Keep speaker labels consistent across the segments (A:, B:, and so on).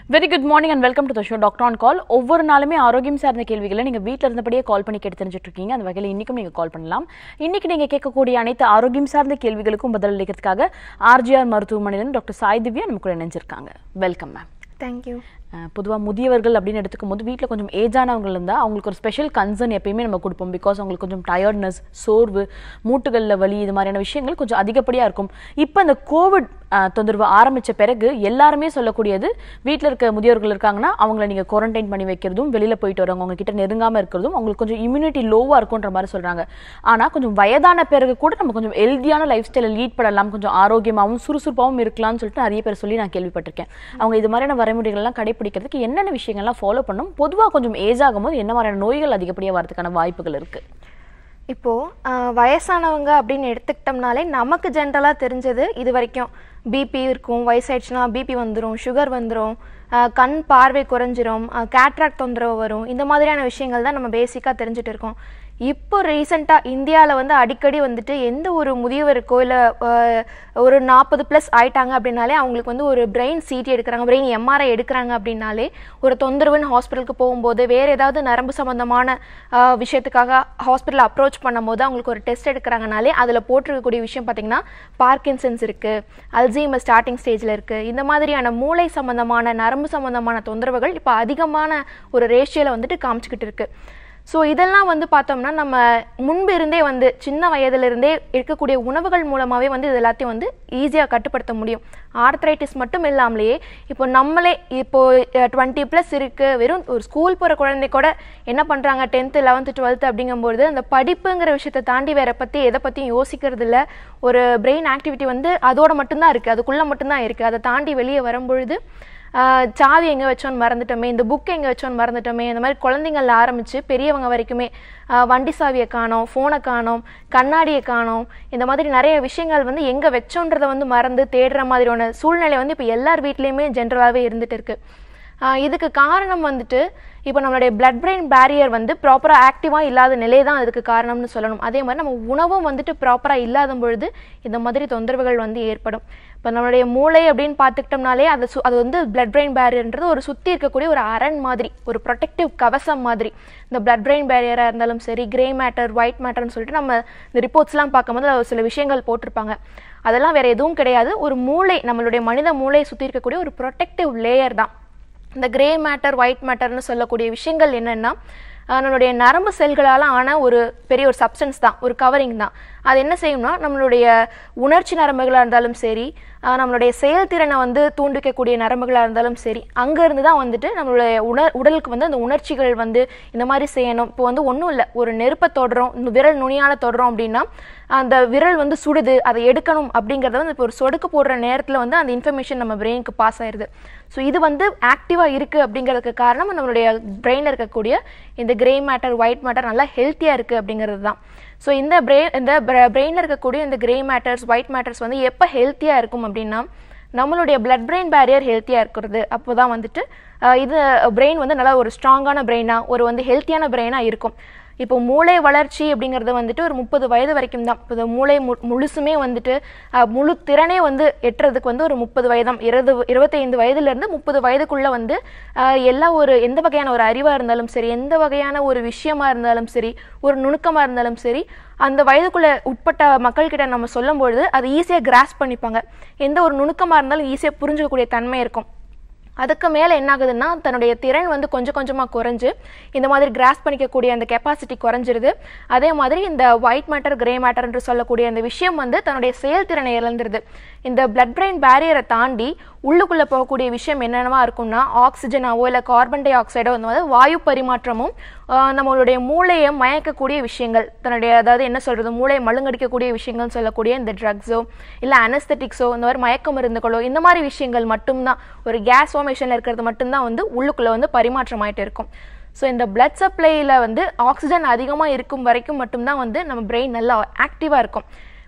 A: Very good morning and welcome to the show doctor on call ஒவ்வொரு நாளுமே ஆரோக்கியம் சார்ந்த கேள்விகளை நீங்கள் வீட்டில் இருந்தபடியே கால் பண்ணி கேட்டு தெரிஞ்சுட்டு இருக்கீங்க அந்த வகையில் இன்றைக்கும் நீங்கள் கால் பண்ணலாம் இன்னைக்கு நீங்கள் கேட்கக்கூடிய அனைத்து ஆரோக்கியம் சார்ந்த கேள்விகளுக்கும் பதில் அளிக்கிறதுக்காக ஆர்ஜிஆர் மருத்துவமனையிலிருந்து டாக்டர் சாய் திவ்யா நம்ம கூட இணைஞ்சிருக்காங்க வெல்கம் மேம்
B: தேங்க்யூ
A: பொதுவாக முதியவர்கள் அப்படின்னு எடுத்துக்கும் போது வீட்டில் கொஞ்சம் ஏஜானவங்க இருந்தால் அவங்களுக்கு ஒரு ஸ்பெஷல் கன்சர்ன் எப்பயுமே நம்ம கொடுப்போம் பிகாஸ் அவங்களுக்கு கொஞ்சம் டயர்ட்னஸ் சோர்வு மூட்டுகளில் வலி இது மாதிரியான விஷயங்கள் கொஞ்சம் அதிகப்படியாக இருக்கும் இப்போ இந்த கோவிட் தொந்தரவு ஆரம்பித்த பிறகு எல்லாருமே சொல்லக்கூடியது வீட்டில் இருக்க முதியோர்கள் இருக்காங்கன்னா அவங்கள நீங்கள் குவாரண்டைன் பண்ணி வைக்கிறதும் வெளியில் போயிட்டு வரவங்க அவங்க கிட்ட நெருங்காமல் இருக்கிறதும் அவங்களுக்கு கொஞ்சம் இம்யூனிட்டி லோவாக இருக்குன்ற மாதிரி சொல்கிறாங்க ஆனால் கொஞ்சம் வயதான பிறகு கூட நம்ம கொஞ்சம் ஹெல்தியான லைஃப் ஸ்டைலை லீட் பண்ணலாம் கொஞ்சம் ஆரோக்கியமாகவும் சுறுசுறுப்பாகவும் இருக்கலாம்னு சொல்லிட்டு நிறைய பேர் சொல்லி நான் கேள்விப்பட்டிருக்கேன் அவங்க இது மாதிரியான வரைமுறைகள்லாம் கடைபிடிக்கிறதுக்கு என்னென்ன விஷயங்கள்லாம் ஃபாலோ பண்ணும் பொதுவாக கொஞ்சம் ஏஜ் ஆகும்போது என்ன மாதிரியான நோய்கள் அதிகப்படியாக வரதுக்கான வாய்ப்புகள் இருக்கு
B: இப்போது வயசானவங்க அப்படின்னு எடுத்துக்கிட்டோம்னாலே நமக்கு ஜென்ரலாக தெரிஞ்சது இது வரைக்கும் பிபி இருக்கும் வயசாயிடுச்சுன்னா பிபி வந்துடும் சுகர் வந்துடும் கண் பார்வை குறைஞ்சிரும் கேட்ராக்ட் தொந்தரவு வரும் இந்த மாதிரியான விஷயங்கள் தான் நம்ம பேசிக்காக தெரிஞ்சுட்டு இருக்கோம் இப்போ ரீசெண்டாக இந்தியாவில் வந்து அடிக்கடி வந்துட்டு எந்த ஒரு முதியவருக்கோ இல்லை ஒரு நாற்பது ப்ளஸ் ஆயிட்டாங்க அப்படின்னாலே அவங்களுக்கு வந்து ஒரு பிரெயின் சிடி எடுக்கிறாங்க பிரெயின் எம்ஆர்ஐ எடுக்கிறாங்க அப்படின்னாலே ஒரு தொந்தரவுன்னு ஹாஸ்பிட்டலுக்கு போகும்போது வேறு ஏதாவது நரம்பு சம்மந்தமான ஆஹ், விஷயத்துக்காக ஹாஸ்பிட்டல் அப்ரோச் பண்ணும்போது அவங்களுக்கு ஒரு டெஸ்ட் எடுக்கிறாங்கனாலே அதில் போட்டிருக்கக்கூடிய விஷயம் பார்த்தீங்கன்னா பார்க்கின்சன்ஸ் இருக்குது அல்சீமர் ஸ்டார்டிங் ஸ்டேஜில் இருக்குது இந்த மாதிரியான மூளை சம்மந்தமான நரம்பு சம்மந்தமான தொந்தரவுகள் இப்போ அதிகமான ஒரு ரேஷியோவில் வந்துட்டு காமிச்சிக்கிட்டு இருக்கு ஸோ இதெல்லாம் வந்து பார்த்தோம்னா நம்ம முன்பு இருந்தே வந்து சின்ன வயதிலிருந்தே இருக்கக்கூடிய உணவுகள் மூலமாகவே வந்து இது எல்லாத்தையும் வந்து ஈஸியாக கட்டுப்படுத்த முடியும் ஆர்த்ரைட்டிஸ் மட்டும் இல்லாமலேயே இப்போ நம்மளே இப்போ டுவெண்ட்டி ப்ளஸ் இருக்குது வெறும் ஒரு ஸ்கூல் போகிற குழந்தை கூட என்ன பண்ணுறாங்க டென்த்து லெவன்த்து டுவெல்த்து அப்படிங்கும்போது அந்த படிப்புங்கிற விஷயத்தை தாண்டி வேற பற்றி எதை பற்றியும் யோசிக்கிறது இல்ல ஒரு பிரெயின் ஆக்டிவிட்டி வந்து அதோட மட்டும்தான் இருக்குது அதுக்குள்ளே மட்டும்தான் இருக்குது அதை தாண்டி வெளியே வரும்பொழுது ஆஹ் சாவி எங்கே வச்சோன்னு மறந்துட்டோமே இந்த புக் எங்கே வச்சோன்னு மறந்துட்டோமே இந்த மாதிரி குழந்தைங்கள்ல ஆரம்பித்து பெரியவங்க வரைக்குமே ஆஹ் வண்டி சாவியை காணோம் ஃபோனை காணோம் கண்ணாடியை காணோம் இந்த மாதிரி நிறைய விஷயங்கள் வந்து எங்கே வச்சோன்றதை வந்து மறந்து தேடுற மாதிரியான சூழ்நிலை வந்து இப்போ எல்லார் வீட்லேயுமே ஜென்ரலாகவே இருந்துட்டு இருக்கு ஆஹ் இதுக்கு காரணம் வந்துட்டு இப்போ நம்மளுடைய பிளட் பிரெயின் பேரியர் வந்து ப்ராப்பராக ஆக்டிவாக இல்லாத நிலை தான் அதுக்கு காரணம்னு சொல்லணும் அதே மாதிரி நம்ம உணவும் வந்துட்டு ப்ராப்பராக இல்லாத பொழுது இந்த மாதிரி தொந்தரவுகள் வந்து ஏற்படும் இப்போ நம்மளுடைய மூளை அப்படின்னு பார்த்துக்கிட்டோம்னாலே அது சு அது வந்து பிளட் பிரெயின் பேரியர்ன்றது ஒரு சுற்றி இருக்கக்கூடிய ஒரு அரண் மாதிரி ஒரு ப்ரொடெக்டிவ் கவசம் மாதிரி இந்த பிளட் பிரெயின் பேரியராக இருந்தாலும் சரி கிரே மேட்டர் ஒயிட் மேட்டர்னு சொல்லிட்டு நம்ம இந்த ரிப்போர்ட்ஸ்லாம் பார்க்கும்போது அதுல சில விஷயங்கள் போட்டிருப்பாங்க அதெல்லாம் வேற எதுவும் கிடையாது ஒரு மூளை நம்மளுடைய மனித மூளையை சுற்றி இருக்கக்கூடிய ஒரு ப்ரொடெக்டிவ் லேயர் தான் இந்த கிரே மேட்டர் ஒயிட் மேட்டர்னு சொல்லக்கூடிய விஷயங்கள் என்னென்னா அஹ் நம்மளுடைய நரம்பு செல்களால் ஆன ஒரு பெரிய ஒரு சப்ஸ்டன்ஸ் தான் ஒரு கவரிங் தான் அது என்ன செய்யும்னா நம்மளுடைய உணர்ச்சி நரம்புகளாக இருந்தாலும் சரி அஹ் நம்மளுடைய செயல்திறனை வந்து தூண்டிக்கக்கூடிய நரம்புகளாக இருந்தாலும் சரி அங்கேருந்து தான் வந்துட்டு நம்மளுடைய உணர் உடலுக்கு வந்து அந்த உணர்ச்சிகள் வந்து இந்த மாதிரி செய்யணும் இப்போ வந்து ஒன்றும் இல்லை ஒரு நெருப்பை தொடுறோம் இந்த விரல் நுனியால் தொடுறோம் அப்படின்னா அந்த விரல் வந்து சுடுது அதை எடுக்கணும் அப்படிங்கிறத வந்து இப்போ ஒரு சொடுக்கு போடுற நேரத்தில் வந்து அந்த இன்ஃபர்மேஷன் நம்ம பிரெயினுக்கு பாஸ் ஆயிடுது ஸோ இது வந்து ஆக்டிவாக இருக்குது அப்படிங்கிறதுக்கு காரணம் நம்மளுடைய பிரெயினில் இருக்கக்கூடிய இந்த கிரே மேட்டர் ஒயிட் மேட்டர் நல்லா ஹெல்த்தியாக இருக்குது அப்படிங்கிறது தான் ஸோ இந்த பிரெயின் இந்த பிரெயினில் இருக்கக்கூடிய இந்த கிரே மேட்டர்ஸ் ஒயிட் மேட்டர்ஸ் வந்து எப்போ ஹெல்த்தியாக இருக்கும் அப்படின்னா நம்மளுடைய பிளட் பிரெயின் பேரியர் ஹெல்த்தியாக இருக்கிறது அப்போ தான் வந்துட்டு அஹ், இது பிரெயின் வந்து நல்லா ஒரு ஸ்ட்ராங்கான பிரெயினாக ஒரு வந்து ஹெல்த்தியான பிரெயினாக இருக்கும் இப்போ மூளை வளர்ச்சி அப்படிங்கிறது வந்துட்டு ஒரு முப்பது வயது வரைக்கும் தான் இப்போ இந்த மூளை மு முழுசுமே வந்துட்டு அஹ், முழு திறனே வந்து எட்டுறதுக்கு வந்து ஒரு முப்பது வயதாம் இருபது இருபத்தைந்து வயதுலேருந்து முப்பது வயதுக்குள்ளே வந்து அஹ், எல்லா ஒரு எந்த வகையான ஒரு அறிவாக இருந்தாலும் சரி எந்த வகையான ஒரு விஷயமா இருந்தாலும் சரி ஒரு நுணுக்கமாக இருந்தாலும் சரி அந்த வயதுக்குள்ளே உட்பட்ட மக்கள்கிட்ட நம்ம சொல்லும்பொழுது அது ஈஸியாக கிராஸ் பண்ணிப்பாங்க எந்த ஒரு நுணுக்கமாக இருந்தாலும் ஈஸியாக புரிஞ்சுக்கக்கூடிய தன்மை இருக்கும் அதுக்கு மேலே என்ன ஆகுதுன்னா தன்னுடைய திறன் வந்து கொஞ்சம் கொஞ்சமாக குறைஞ்சு இந்த மாதிரி கிராஸ் பண்ணிக்கக்கூடிய அந்த கெப்பாசிட்டி குறைஞ்சிருது அதே மாதிரி இந்த ஒயிட் மேட்டர் கிரே மேட்டர் என்று சொல்லக்கூடிய அந்த விஷயம் வந்து தன்னுடைய செயல்திறனை இழந்துருது இந்த பிளட் பிரெயின் பேரியரை தாண்டி உள்ளுக்குள்ளே போகக்கூடிய விஷயம் என்னென்னவா இருக்கும்னா ஆக்சிஜனாவோ இல்லை கார்பன் டை ஆக்சைடோ இந்த மாதிரி வாயு பரிமாற்றமும் ஆஹ் நம்மளுடைய மூளையை மயக்கக்கூடிய விஷயங்கள் தன்னுடைய அதாவது என்ன சொல்கிறது மூளையை மழுங்கடிக்கக்கூடிய விஷயங்கள்னு சொல்லக்கூடிய இந்த ட்ரக்ஸோ இல்லை அனஸ்தட்டிக்ஸோ இந்த மாதிரி மயக்க மருந்துகளோ இந்த மாதிரி விஷயங்கள் மட்டும்தான் ஒரு கேஸ் ஃபார்மேஷனில் இருக்கிறது மட்டும்தான் வந்து உள்ளுக்குள்ளே வந்து பரிமாற்றமாயிட்டு இருக்கும் ஸோ இந்த பிளட் சப்ளையில் வந்து ஆக்சிஜன் அதிகமாக இருக்கும் வரைக்கும் மட்டும்தான் வந்து நம்ம பிரெயின் நல்லா ஆக்டிவாக இருக்கும்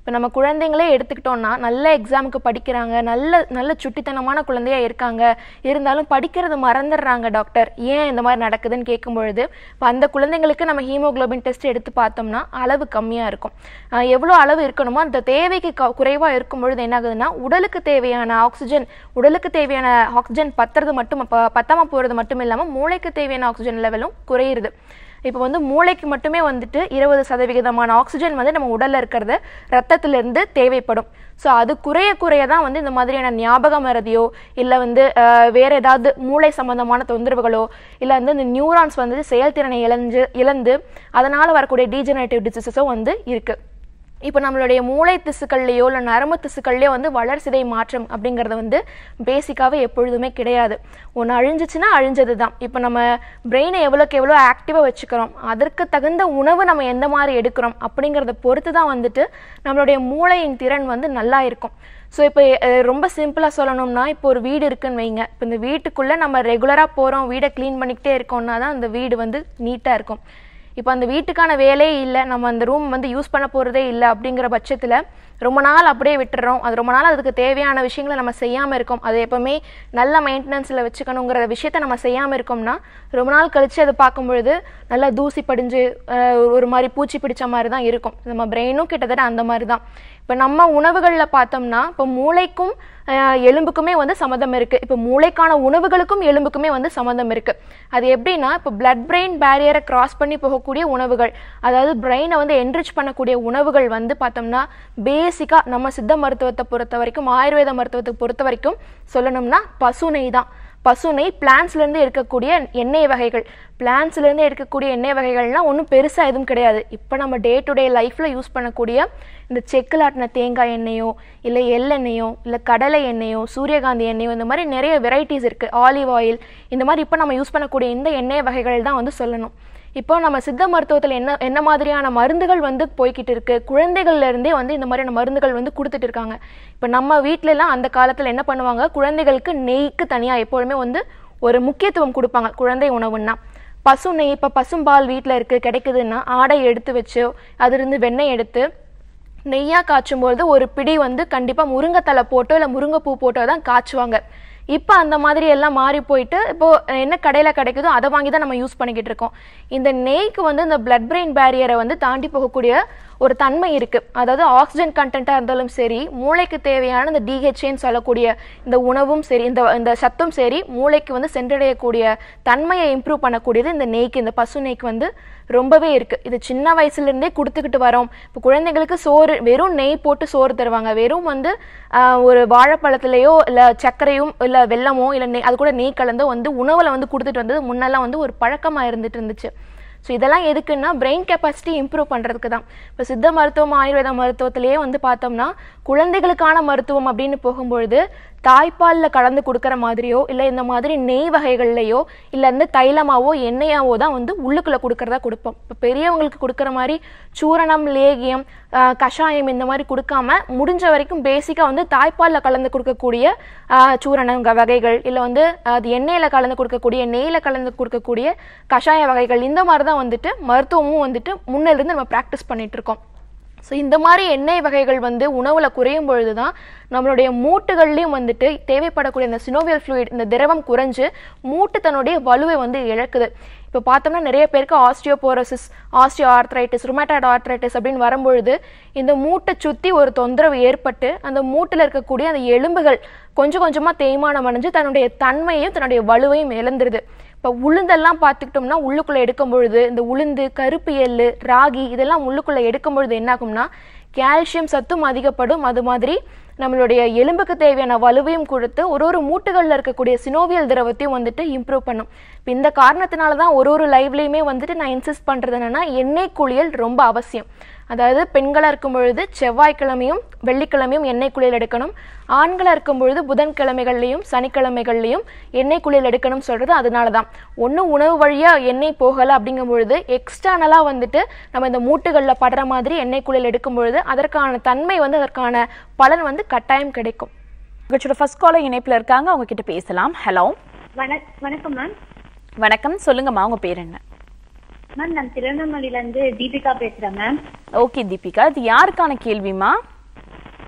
B: இப்போ நம்ம குழந்தைங்களே எடுத்துக்கிட்டோம்னா நல்ல எக்ஸாமுக்கு படிக்கிறாங்க நல்ல நல்ல சுட்டித்தனமான குழந்தையா இருக்காங்க இருந்தாலும் படிக்கிறது மறந்துடுறாங்க டாக்டர் ஏன் இந்த மாதிரி நடக்குதுன்னு கேட்கும் பொழுது இப்போ அந்த குழந்தைங்களுக்கு நம்ம ஹீமோகுளோபின் டெஸ்ட் எடுத்து பார்த்தோம்னா அளவு கம்மியாக இருக்கும் ஆஹ் எவ்வளோ அளவு இருக்கணுமோ அந்த தேவைக்கு க- குறைவா இருக்கும் பொழுது என்ன ஆகுதுன்னா உடலுக்கு தேவையான ஆக்சிஜன் உடலுக்கு தேவையான ஆக்சிஜன் பத்துறது மட்டும் ப- பத்தாம போகிறது மட்டும் இல்லாமல் மூளைக்கு தேவையான ஆக்சிஜன் லெவலும் குறையுது இப்போ வந்து மூளைக்கு மட்டுமே வந்துட்டு இருபது சதவிகிதமான ஆக்சிஜன் வந்து நம்ம உடல்ல இருக்கிறது ரத்தத்திலிருந்து தேவைப்படும் ஸோ அது குறைய குறைய தான் வந்து இந்த மாதிரியான ஞாபக மறதியோ இல்லை வந்து அஹ், வேற ஏதாவது மூளை சம்பந்தமான தொந்தரவுகளோ இல்லை வந்து இந்த நியூரான்ஸ் வந்து செயல்திறனை இழந்து இழந்து அதனால் வரக்கூடிய டீஜெனரேட்டிவ் டிசீசஸோ வந்து இருக்கு இப்போ நம்மளுடைய மூளை திசுக்கள்லையோ இல்லை நரம்பு திசுக்கள்லையோ வந்து வளர்சிதை மாற்றம் அப்படிங்கிறது வந்து பேசிக்காகவே எப்பொழுதுமே கிடையாது ஒன்று அழிஞ்சிச்சுன்னா அழிஞ்சது தான் இப்போ நம்ம பிரெயினை எவ்வளோக்கு எவ்வளோ ஆக்டிவாக வச்சுக்கிறோம் அதற்கு தகுந்த உணவு நம்ம எந்த மாதிரி எடுக்கிறோம் அப்படிங்கிறத பொறுத்து தான் வந்துட்டு நம்மளுடைய மூளையின் திறன் வந்து நல்லா இருக்கும் ஸோ இப்போ அஹ், ரொம்ப சிம்பிளாக சொல்லணும்னா இப்போ ஒரு வீடு இருக்குன்னு வைங்க இப்போ இந்த வீட்டுக்குள்ளே நம்ம ரெகுலராக போகிறோம் வீடை க்ளீன் பண்ணிக்கிட்டே இருக்கோம்னா தான் அந்த வீடு வந்து நீட்டாக இருக்கும் இப்போ அந்த வீட்டுக்கான வேலையே இல்லை நம்ம அந்த ரூம் வந்து யூஸ் பண்ண போகிறதே இல்லை அப்படிங்கிற பட்சத்தில் ரொம்ப நாள் அப்படியே விட்டுறோம் அது ரொம்ப நாள் அதுக்கு தேவையான விஷயங்களை நம்ம செய்யாமல் இருக்கோம் அது எப்போவுமே நல்ல மெயின்டெனன்ஸில் வச்சுக்கணுங்கிற விஷயத்த நம்ம செய்யாமல் இருக்கோம்னா ரொம்ப நாள் கழித்து அதை பார்க்கும் பொழுது நல்லா தூசி படிஞ்சு அஹ், ஒரு மாதிரி பூச்சி பிடிச்ச மாதிரி தான் இருக்கும் நம்ம பிரெயினும் கிட்டத்தட்ட அந்த மாதிரி தான் இப்போ நம்ம உணவுகளில் பார்த்தோம்னா இப்போ மூளைக்கும் அஹ், எலும்புக்குமே வந்து சம்மந்தம் இருக்குது இப்போ மூளைக்கான உணவுகளுக்கும் எலும்புக்குமே வந்து சம்மந்தம் இருக்குது அது எப்படின்னா இப்போ பிளட் பிரெயின் பேரியரை கிராஸ் பண்ணி போகக்கூடிய உணவுகள் அதாவது பிரெயினை வந்து என்ரிச் பண்ணக்கூடிய உணவுகள் வந்து பார்த்தோம்னா பேசிக்காக நம்ம சித்த மருத்துவத்தை பொறுத்த வரைக்கும் ஆயுர்வேத மருத்துவத்தை பொறுத்த வரைக்கும் சொல்லணும்னா பசுனை தான் பசுனை பிளான்ஸ்லேருந்து எடுக்கக்கூடிய எண்ணெய் வகைகள் பிளான்ஸ்லேருந்து எடுக்கக்கூடிய எண்ணெய் வகைகள்லாம் ஒன்றும் பெருசாக எதுவும் கிடையாது இப்போ நம்ம டே டு டே லைஃப்பில் யூஸ் பண்ணக்கூடிய இந்த செக்கில் ஆட்டின தேங்காய் எண்ணெயோ இல்லை எள்ளெண்ணெயோ இல்லை கடலை எண்ணெயோ சூரியகாந்தி எண்ணெயோ இந்த மாதிரி நிறைய வெரைட்டிஸ் இருக்குது ஆலிவ் ஆயில் இந்த மாதிரி இப்போ நம்ம யூஸ் பண்ணக்கூடிய இந்த எண்ணெய் வகைகள் தான் வந்து சொல்லணும் இப்போ நம்ம சித்த மருத்துவத்தில் என்ன என்ன மாதிரியான மருந்துகள் வந்து போய்கிட்டு இருக்கு குழந்தைகள்ல இருந்தே வந்து இந்த மாதிரியான மருந்துகள் வந்து கொடுத்துட்டு இருக்காங்க இப்போ நம்ம வீட்ல எல்லாம் அந்த காலத்தில் என்ன பண்ணுவாங்க குழந்தைகளுக்கு நெய்க்கு தனியாக எப்பொழுதுமே வந்து ஒரு முக்கியத்துவம் கொடுப்பாங்க குழந்தை உணவுன்னா பசு நெய் இப்போ பசும்பால் வீட்டில் இருக்கு கிடைக்குதுன்னா ஆடை எடுத்து வச்சு அதிலிருந்து வெண்ணெய் எடுத்து நெய்யாக காய்ச்சும்பொழுது ஒரு பிடி வந்து கண்டிப்பாக முருங்கைத்தலை போட்டோ இல்லை முருங்கைப்பூ போட்டோ தான் காய்ச்சுவாங்க இப்போ அந்த மாதிரி எல்லாம் மாறி போயிட்டு இப்போ என்ன கடையில் கிடைக்குதோ அதை வாங்கி தான் நம்ம யூஸ் பண்ணிக்கிட்டு இருக்கோம் இந்த நெய்க்கு வந்து இந்த பிளட் பிரெயின் பேரியரை வந்து தாண்டி போகக்கூடிய ஒரு தன்மை இருக்கு அதாவது ஆக்சிஜன் கண்டென்ட்டாக இருந்தாலும் சரி மூளைக்கு தேவையான இந்த டிஹெச்ஏன்னு சொல்லக்கூடிய இந்த உணவும் சரி இந்த இந்த சத்தும் சரி மூளைக்கு வந்து சென்றடையக்கூடிய தன்மையை இம்ப்ரூவ் பண்ணக்கூடியது இந்த நெய்க்கு இந்த பசு நெய்க்கு வந்து ரொம்பவே இருக்கு இது சின்ன வயசுல இருந்தே கொடுத்துக்கிட்டு வரோம் இப்போ குழந்தைங்களுக்கு சோறு வெறும் நெய் போட்டு சோறு தருவாங்க வெறும் வந்து ஆஹ், ஒரு வாழைப்பழத்துலயோ இல்ல சர்க்கரையும் இல்ல வெல்லமோ இல்ல நெய் அது கூட நெய் கலந்தோ வந்து உணவுல வந்து கொடுத்துட்டு வந்தது முன்னெல்லாம் வந்து ஒரு பழக்கமா இருந்துட்டு இருந்துச்சு ஸோ இதெல்லாம் எதுக்குன்னா பிரெயின் கெப்பாசிட்டி இம்ப்ரூவ் பண்ணுறதுக்கு தான் இப்போ சித்த மருத்துவம் ஆயுர்வேத மருத்துவத்திலேயே வந்து பார்த்தோம்னா குழந்தைகளுக்கான மருத்துவம் அப்படின்னு போகும்பொழுது தாய்ப்பாலில் கலந்து கொடுக்குற மாதிரியோ இல்லை இந்த மாதிரி நெய் வகைகள்லையோ இல்லை வந்து தைலமாவோ எண்ணெயாவோ தான் வந்து உள்ளுக்குள்ளே கொடுக்கறதா கொடுப்போம் இப்போ பெரியவங்களுக்கு கொடுக்குற மாதிரி சூரணம் லேகியம் ஆஹ், கஷாயம் இந்த மாதிரி கொடுக்காம முடிஞ்ச வரைக்கும் பேசிக்காக வந்து தாய்ப்பாலில் கலந்து கொடுக்கக்கூடிய ஆஹ், சூரணம் க- வகைகள் இல்லை வந்து அது எண்ணெயில் கலந்து கொடுக்கக்கூடிய நெய்யில் கலந்து கொடுக்கக்கூடிய கஷாய வகைகள் இந்த மாதிரி தான் வந்துட்டு மருத்துவமும் வந்துட்டு முன்னிலிருந்து நம்ம ப்ராக்டிஸ் பண்ணிட்டு இருக்கோம் ஸோ இந்த மாதிரி எண்ணெய் வகைகள் வந்து உணவுல குறையும் பொழுது தான் நம்மளுடைய மூட்டுகள்லையும் வந்துட்டு தேவைப்படக்கூடிய இந்த சினோவியல் ஃப்ளூயிட் இந்த திரவம் குறைஞ்சு மூட்டு தன்னுடைய வலுவை வந்து இழக்குது இப்போ பார்த்தோம்னா நிறைய பேருக்கு osteoporosis osteo arthritis rheumatoid arthritis அப்படின்னு வரும்பொழுது இந்த மூட்டை சுற்றி ஒரு தொந்தரவு ஏற்பட்டு அந்த மூட்டில் இருக்கக்கூடிய அந்த எலும்புகள் கொஞ்சம் கொஞ்சமாக தேய்மானம் அடைஞ்சு தன்னுடைய தன்மையையும் தன்னுடைய வலுவையும் இழந்துருது இப்போ உளுந்தெல்லாம் பார்த்துக்கிட்டோம்னா உள்ளுக்குள்ளே எடுக்கும் பொழுது இந்த உளுந்து கருப்பு எள்ளு ராகி இதெல்லாம் உள்ளுக்குள்ளே எடுக்கும் பொழுது என்ன ஆகும்னா கால்சியம் சத்தும் அதிகப்படும் அது மாதிரி நம்மளுடைய எலும்புக்கு தேவையான வலுவையும் கொடுத்து ஒரு ஒரு மூட்டுகளில் இருக்கக்கூடிய சினோவியல் திரவத்தையும் வந்துட்டு இம்ப்ரூவ் பண்ணும் இப்போ இந்த காரணத்தினால தான் ஒரு ஒரு லைவ்லையுமே வந்துட்டு நான் இன்சிஸ்ட் பண்ணுறது என்னன்னா எண்ணெய் குளியல் ரொம்ப அவசியம் அதாவது பெண்களாக இருக்கும் பொழுது செவ்வாய்க்கிழமையும் வெள்ளிக்கிழமையும் எண்ணெய் குளியல் எடுக்கணும் ஆண்களாக இருக்கும் பொழுது புதன்கிழமைகள்லையும் சனிக்கிழமைகள்லையும் எண்ணெய் குளியல் எடுக்கணும் சொல்கிறது அதனால தான் ஒன்று உணவு வழியாக எண்ணெய் போகலை அப்படிங்கும் பொழுது எக்ஸ்டர்னலாக வந்துட்டு நம்ம இந்த மூட்டுகளில் படுற மாதிரி எண்ணெய் குளியல் எடுக்கும் பொழுது அதற்கான தன்மை வந்து அதற்கான பலன் வந்து கட்டாயம் கிடைக்கும்
A: உங்களோட ஃபர்ஸ்ட் காலர் இணைப்புல இருக்காங்க அவங்க கிட்ட பேசலாம் ஹலோ
C: வணக் வணக்கம் மேம்
A: வணக்கம் சொல்லுங்கம்மா உங்க பேர் என்ன
C: மேம் நான் திருவண்ணாமலையில இருந்து தீபிகா பேசுறேன் மேம்
A: ஓகே தீபிகா இது யாருக்கான கேள்விமா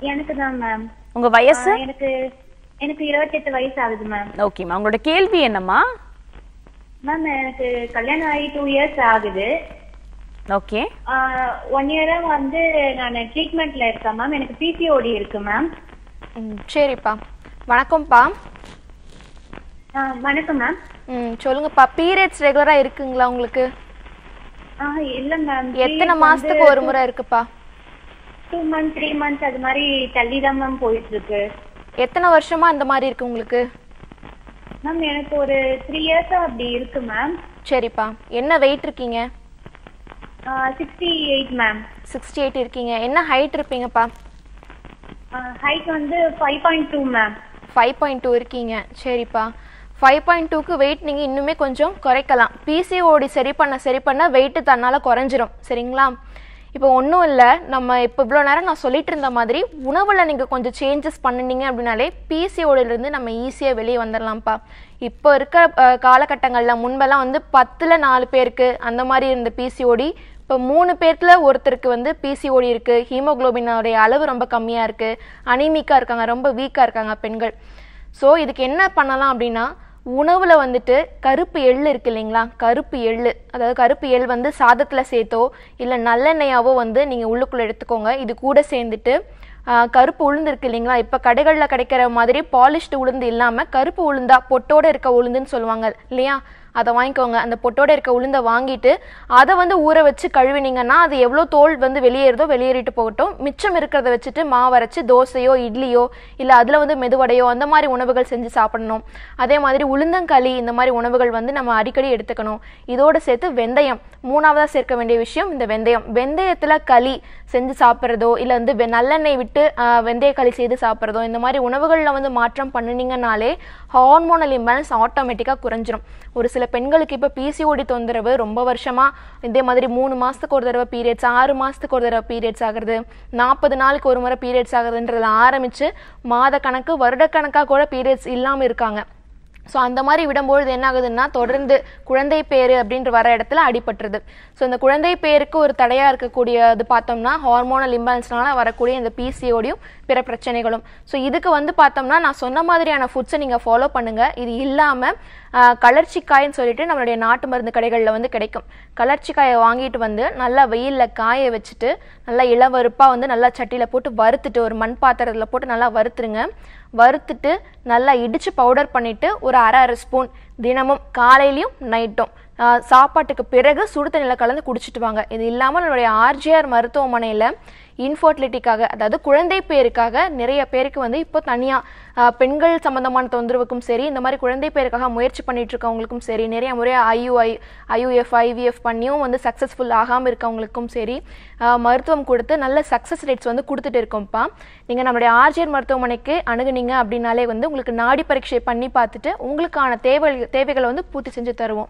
C: எனக்கு தான் மேம்
A: உங்க வயசு
C: எனக்கு எனக்கு இருபத்தெட்டு வயசு ஆகுது மேம்
A: ஓகேம்மா உங்களோட கேள்வி என்னம்மா
C: மேம் எனக்கு கல்யாணம் ஆகி டூ இயர்ஸ் ஆகுது
A: ஓகே
C: ஒன் இயரா வந்து நான் ட்ரீட்மெண்ட்ல இருக்கேன் மேம் எனக்கு பிசிஓடி இருக்கு மேம்
B: ம் சரிப்பா வணக்கம்ப்பா
C: வணக்கம் மேம்
B: ம் சொல்லுங்கப்பா பீரியட்ஸ் ரெகுலராக இருக்குங்களா உங்களுக்கு
C: இல்ல மேம்
B: எத்தனை மாசத்துக்கு ஒரு முறை இருக்குப்பா
C: டூ மந்த் த்ரீ மந்த்ஸ் அது மாதிரி தள்ளி தான் மேம் போயிட்டு இருக்கு
B: எத்தனை வருஷமா இந்த மாதிரி இருக்கு உங்களுக்கு
C: மேம் எனக்கு ஒரு த்ரீ இயர்ஸா அப்படி இருக்கு மேம்
B: சரிப்பா என்ன வெயிட் இருக்கீங்க
C: sixty eight ma'am
B: sixty eight இருக்கீங்க என்ன ஹைட் இருப்பீங்கப்பா
C: ஹைட் வந்து five point two ma'am
B: five point two இருக்கீங்க சரிப்பா ஃபைவ் பாயிண்ட் டூக்கு வெயிட் நீங்கள் இன்னுமே கொஞ்சம் குறைக்கலாம் பிசிஓடி சரி பண்ண சரி பண்ண வெயிட்டு தன்னால் குறைஞ்சிரும் சரிங்களா இப்போ ஒன்றும் இல்லை நம்ம இப்போ இவ்வளோ நேரம் நான் சொல்லிட்டு இருந்த மாதிரி உணவில் நீங்கள் கொஞ்சம் சேஞ்சஸ் பண்ணினீங்க அப்படின்னாலே பிசிஓடியிலேருந்து நம்ம ஈஸியாக வெளியே வந்துடலாம்ப்பா இப்போ இருக்க அஹ், காலகட்டங்களில் முன்பெல்லாம் வந்து பத்தில் நாலு பேருக்கு அந்த மாதிரி இருந்த பிசிஓடி இப்போ மூணு பேர்த்துல ஒருத்தருக்கு வந்து பிசிஓடி இருக்கு ஹீமோகுளோபினோடைய அளவு ரொம்ப கம்மியா இருக்கு அனீமிக்கா இருக்காங்க ரொம்ப வீக்கா இருக்காங்க பெண்கள் ஸோ இதுக்கு என்ன பண்ணலாம் அப்படின்னா உணவுல வந்துட்டு கருப்பு எள்ளு இருக்கு இல்லைங்களா கருப்பு எள்ளு அதாவது கருப்பு எள் வந்து சாதத்துல சேர்த்தோ இல்லை நல்லெண்ணெயாவோ வந்து நீங்க உள்ளுக்குள்ள எடுத்துக்கோங்க இது கூட சேர்ந்துட்டு ஆஹ், கருப்பு உளுந்து இருக்கு இல்லைங்களா இப்போ கடைகளில் கிடைக்கிற மாதிரி பாலிஷ்டு உளுந்து இல்லாமல் கருப்பு உளுந்தா பொட்டோட இருக்க உளுந்துன்னு சொல்லுவாங்க இல்லையா அதை வாங்கிக்கோங்க அந்த பொட்டோட இருக்க உளுந்தை வாங்கிட்டு அதை வந்து ஊற வச்சு கழுவினீங்கன்னா அது எவ்வளோ தோல் வந்து வெளியேறுதோ வெளியேறிட்டு போகட்டும் மிச்சம் இருக்கிறத வச்சுட்டு மாவு அரைச்சு தோசையோ இட்லியோ இல்லை அதில் வந்து மெதுவடையோ அந்த மாதிரி உணவுகள் செஞ்சு சாப்பிடணும் அதே மாதிரி உளுந்தங்களி இந்த மாதிரி உணவுகள் வந்து நம்ம அடிக்கடி எடுத்துக்கணும் இதோட சேர்த்து வெந்தயம் மூணாவதாக சேர்க்க வேண்டிய விஷயம் இந்த வெந்தயம் வெந்தயத்தில் களி செஞ்சு சாப்பிட்றதோ இல்லை வந்து வெ- நல்லெண்ணெய் விட்டு ஆஹ், வெந்தய களி செய்து சாப்பிட்றதோ இந்த மாதிரி உணவுகளில் வந்து மாற்றம் பண்ணினீங்கனாலே ஹார்மோனல் இம்பேலன்ஸ் ஆட்டோமேட்டிக்காக குறைஞ்சிரும் ஒரு சில பெண்களுக்கு இப்போ பிசிஓடி தொந்தரவு ரொம்ப வருஷமா இதே மாதிரி மூணு மாசத்துக்கு ஒரு தடவை பீரியட்ஸ் ஆறு மாசத்துக்கு ஒரு தடவை பீரியட்ஸ் ஆகுறது நாற்பது நாளுக்கு ஒரு முறை பீரியட்ஸ் ஆகுதுன்றதுல ஆரம்பிச்சு மாத கணக்கு வருடக்கணக்காக கூட பீரியட்ஸ் இல்லாமல் இருக்காங்க ஸோ அந்த மாதிரி விடும்பொழுது என்ன ஆகுதுன்னா தொடர்ந்து குழந்தை பேரு அப்படின்ற வர இடத்துல அடிபட்டுருது ஸோ இந்த குழந்தை பேருக்கு ஒரு தடையாக இருக்கக்கூடியது பார்த்தோம்னா ஹார்மோனல் இம்பேலன்ஸ்னால வரக்கூடிய இந்த பிசிஓடியும் பிற பிரச்சனைகளும் ஸோ இதுக்கு வந்து பார்த்தோம்னா நான் சொன்ன மாதிரியான ஃபுட்ஸை நீங்கள் ஃபாலோ பண்ணுங்க இது இல்லாமல் கலர்ச்சிக்காய்ன்னு சொல்லிட்டு நம்மளுடைய நாட்டு மருந்து கடைகளில் வந்து கிடைக்கும் கலர்ச்சிக்காயை வாங்கிட்டு வந்து நல்லா வெயிலில் காய வச்சுட்டு நல்லா இளவருப்பாக வந்து நல்லா சட்டியில் போட்டு வறுத்துட்டு ஒரு மண் பாத்திரத்தில் போட்டு நல்லா வறுத்துருங்க வறுத்துட்டு நல்லா இடிச்சு பவுடர் பண்ணிட்டு ஒரு அரை அரை ஸ்பூன் தினமும் காலையிலையும் நைட்டும் ஆஹ் சாப்பாட்டுக்கு பிறகு சுடு தண்ணியில் கலந்து குடிச்சிட்டு வாங்க இது இல்லாமல் நம்மளுடைய ஆர்ஜிஆர் மருத்துவமனையில் இன்ஃபர்டிலிட்டிக்காக அதாவது குழந்தை பேருக்காக நிறைய பேருக்கு வந்து இப்போ தனியாக பெண்கள் சம்பந்தமான தொந்தரவுக்கும் சரி இந்த மாதிரி குழந்தை பேருக்காக முயற்சி பண்ணிட்டு இருக்கவங்களுக்கும் சரி நிறைய முறை ஐயுஐ ஐயுஎஃப் ஐவிஎஃப் பண்ணியும் வந்து சக்ஸஸ்ஃபுல் ஆகாமல் இருக்கவங்களுக்கும் சரி ஆஹ் மருத்துவம் கொடுத்து நல்ல சக்ஸஸ் ரேட்ஸ் வந்து கொடுத்துட்டு இருக்கோம்ப்பா நீங்கள் நம்மளுடைய ஆர்ஜிஆர் மருத்துவமனைக்கு அணுகுனீங்க அப்படின்னாலே வந்து உங்களுக்கு நாடி பரீட்சை பண்ணி பார்த்துட்டு உங்களுக்கான தேவை தேவைகளை வந்து பூர்த்தி செஞ்சு தருவோம்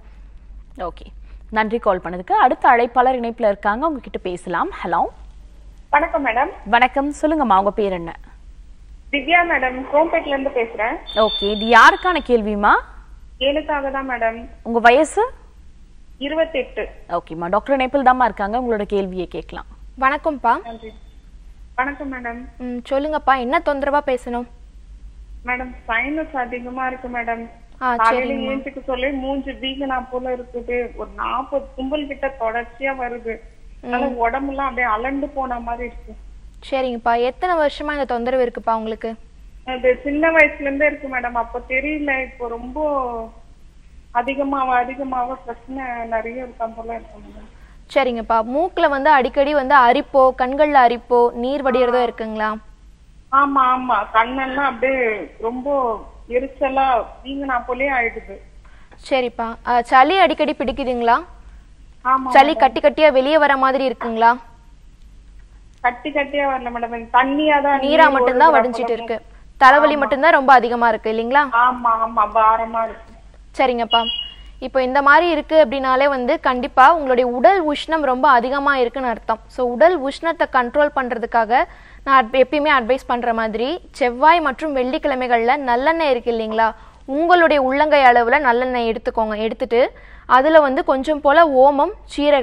A: ஓகே நன்றி கால் பண்ணதுக்கு அடுத்த அழைப்பாளர் இணைப்புல இருக்காங்க உங்ககிட்ட பேசலாம் ஹலோ
D: வணக்கம் மேடம்
A: வணக்கம் சொல்லுங்கம்மா உங்க பேர் என்ன
D: திவ்யா மேடம் குரோம்பேட்ல இருந்து பேசுறேன்
A: ஓகே இது யாருக்கான கேள்விமா
D: ஏழுக்காக தான் மேடம்
A: உங்க வயசு
D: இருபத்தெட்டு
A: ஓகேம்மா டாக்டர் இணைப்பில் தாம்மா இருக்காங்க உங்களோட கேள்வியை கேட்கலாம்
B: வணக்கம்ப்பா
D: நன்றி வணக்கம் மேடம்
B: ம் சொல்லுங்கப்பா என்ன தொந்தரவா பேசணும்
D: மேடம் சைனஸ் அதிகமா இருக்கு மேடம்
B: ஆ
D: காலையில
B: சரிங்கம்மா
D: ஏஞ்சுக்க சொல்லி மூஞ்சி வீங்கினா போல இருக்குது ஒரு நாற்பது கும்பல் கிட்ட தொடர்ச்சியா வருது அதனால உடம்புலாம் அப்படியே அலண்டு போன மாதிரி இருக்கு
B: சரிங்கப்பா எத்தனை வருஷமா இந்த தொந்தரவு இருக்குப்பா உங்களுக்கு
D: அது சின்ன வயசுல இருந்தே இருக்கு மேடம் அப்ப தெரியல இப்போ ரொம்ப அதிகமாக அதிகமாக பிரச்சனை நிறைய இருக்கா போல இருக்கு மேடம்
B: சரிங்கப்பா மூக்குல வந்து அடிக்கடி வந்து அரிப்போ கண்கள்ல அரிப்போ நீர் வடியறதோ இருக்குங்களா
D: ஆமா ஆமா கண்ணெல்லாம் அப்படியே ரொம்ப எரிச்சலா வீங்கினா போலே ஆயிடுது
B: சரிப்பா அஹ், சளி அடிக்கடி பிடிக்குதுங்களா
D: ஆமா
B: சளி கட்டி கட்டியா வெளியே வர மாதிரி இருக்குங்களா
D: கட்டி கட்டியா வரல மேடம் தண்ணியா தான்
B: நீரா
D: நீர்
B: மட்டும்தான்
D: ஒழுகுற
B: வடிஞ்சிட்டு
D: போல
B: இருக்கு தலைவலி மட்டும்தான் ரொம்ப அதிகமா இருக்கு இல்லைங்களா
D: ஆமா ஆமா பாரமா இருக்கு
B: சரிங்கப்பா இப்போ இந்த மாதிரி இருக்கு அப்படின்னாலே வந்து கண்டிப்பா உங்களுடைய உடல் உஷ்ணம் ரொம்ப அதிகமா இருக்குன்னு அர்த்தம் ஸோ உடல் உஷ்ணத்தை கண்ட்ரோல் பண்றதுக்காக நான் அட்- எப்பயுமே அட்வைஸ் பண்ற மாதிரி செவ்வாய் மற்றும் வெள்ளிக்கிழமைகள்ல நல்லெண்ணெய் இருக்கு இல்லைங்களா உங்களுடைய உள்ளங்கை அளவுல நல்லெண்ணெய் எடுத்துக்கோங்க எடுத்துட்டு அதுல வந்து கொஞ்சம் போல ஓமம் சீரகம்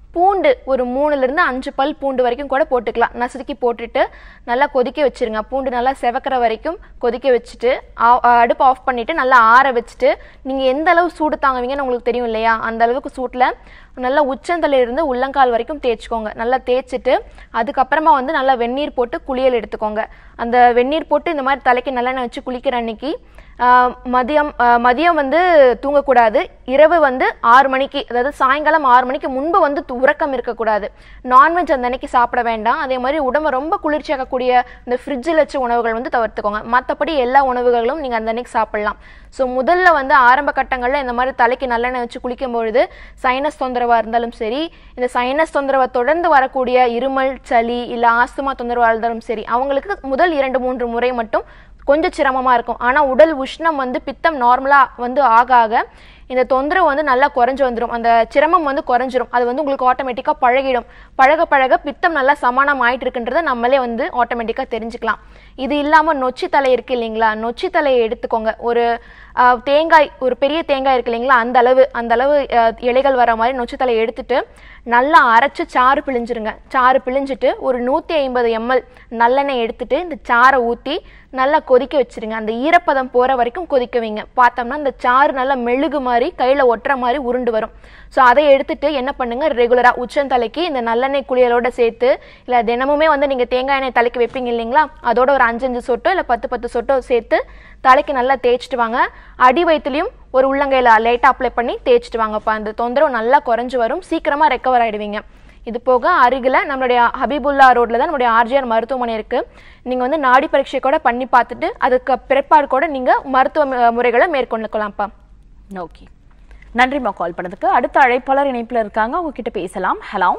B: பூண்டு ஒரு மூணுல இருந்து அஞ்சு பல் பூண்டு வரைக்கும் கூட போட்டுக்கலாம் நசுக்கி போட்டுட்டு நல்லா கொதிக்க வச்சிருங்க பூண்டு நல்லா செவக்கிற வரைக்கும் கொதிக்க வச்சுட்டு ஆ- அடுப்பு ஆஃப் பண்ணிட்டு நல்லா ஆற வச்சுட்டு நீங்க எந்த அளவு சூடு தாங்குவீங்கன்னு உங்களுக்கு தெரியும் இல்லையா அந்த அளவுக்கு சூட்டில் நல்லா உச்சந்தலையில இருந்து உள்ளங்கால் வரைக்கும் தேய்ச்சிக்கோங்க நல்லா தேய்ச்சிட்டு அதுக்கப்புறமா வந்து நல்லா வெந்நீர் போட்டு குளியல் எடுத்துக்கோங்க அந்த வெந்நீர் போட்டு இந்த மாதிரி தலைக்கு நல்லெண்ணெய் வச்சு குளிக்கிற அன்னைக்கு ஆஹ், மதியம் ஆஹ், மதியம் வந்து தூங்கக்கூடாது இரவு வந்து ஆறு மணிக்கு அதாவது சாயங்காலம் ஆறு மணிக்கு முன்பு வந்து து- உறக்கம் இருக்கக்கூடாது நான்வெஜ் அந்த அன்னைக்கு சாப்பிட வேண்டாம் அதே மாதிரி உடம்பை ரொம்ப குளிர்ச்சியாக்கக்கூடிய இந்த ஃப்ரிட்ஜில் வச்ச உணவுகள் வந்து தவிர்த்துக்கோங்க மற்றபடி எல்லா உணவுகளும் நீங்கள் அந்த அன்னைக்கு சாப்பிடலாம் ஸோ முதல்ல வந்து ஆரம்ப கட்டங்களில் இந்த மாதிரி தலைக்கு நல்லெண்ணெய் வச்சு குளிக்கும் பொழுது சைனஸ் தொந்தரவாக இருந்தாலும் சரி இந்த சைனஸ் தொந்தரவை தொடர்ந்து வரக்கூடிய இருமல் சளி இல்லை ஆஸ்துமா தொந்தரவாக இருந்தாலும் சரி அவங்களுக்கு முதல் இரண்டு மூன்று முறை மட்டும் கொஞ்சம் சிரமமாக இருக்கும் ஆனால் உடல் உஷ்ணம் வந்து பித்தம் நார்மலாக வந்து ஆக ஆக இந்த தொந்தரவு வந்து நல்லா குறைஞ்சு வந்துடும் அந்த சிரமம் வந்து குறைஞ்சிரும் அது வந்து உங்களுக்கு ஆட்டோமேட்டிக்காக பழகிடும் பழக பழக பித்தம் நல்லா சமானம் ஆயிட்டு இருக்குன்றதை நம்மளே வந்து ஆட்டோமேட்டிக்காக தெரிஞ்சுக்கலாம் இது இல்லாமல் நொச்சி தலை இருக்கு இல்லைங்களா நொச்சி தலையை எடுத்துக்கோங்க ஒரு ஆஹ், தேங்காய் ஒரு பெரிய தேங்காய் இருக்கு இல்லைங்களா அந்த அளவு அந்த அளவு ஆஹ், இலைகள் வர மாதிரி நொச்சி தலையை எடுத்துட்டு நல்லா அரைச்சு சாறு பிழிஞ்சிருங்க சாறு பிழிஞ்சிட்டு ஒரு நூற்றி ஐம்பது எம்எல் நல்லெண்ணெய் எடுத்துட்டு இந்த சாறை ஊற்றி நல்லா கொதிக்க வச்சிருங்க அந்த ஈரப்பதம் போகிற வரைக்கும் கொதிக்க வைங்க பார்த்தோம்னா இந்த சாறு நல்லா மெழுகு மாதிரி கையில் ஒட்டுற மாதிரி உருண்டு வரும் ஸோ அதை எடுத்துட்டு என்ன பண்ணுங்க ரெகுலராக உச்சந்தலைக்கு இந்த நல்லெண்ணெய் குளியலோட சேர்த்து இல்லை தினமுமே வந்து நீங்கள் தேங்காய் எண்ணெய் தலைக்கு வைப்பீங்க இல்லைங்களா அதோட ஒரு அஞ்சஞ்சு சொட்டோ இல்லை பத்து பத்து சொட்டோ சேர்த்து தலைக்கு நல்லா தேய்ச்சிட்டு வாங்க அடி வயிற்றுலையும் ஒரு உள்ளங்கையில் லைட்டாக அப்ளை பண்ணி தேய்ச்சிட்டு வாங்கப்பா அந்த தொந்தரவு நல்லா குறைஞ்சு வரும் சீக்கிரமாக ரெக்கவர் ஆயிடுவீங்க இது போக அருகில் நம்மளுடைய ஹபீபுல்லா ரோட்ல தான் நம்மளுடைய ஆர்ஜிஆர் மருத்துவமனை இருக்கு நீங்க வந்து நாடி பரீட்சை கூட பண்ணி பார்த்துட்டு அதுக்கு பிற்பாடு கூட நீங்க மருத்துவ மு- முறைகளை மேற்கொண்டுக்கலாம்ப்பா
A: ஓகே நன்றிம்மா கால் பண்ணதுக்கு அடுத்த அழைப்பாளர் இணைப்புல இருக்காங்க அவங்க கிட்ட பேசலாம் ஹலோ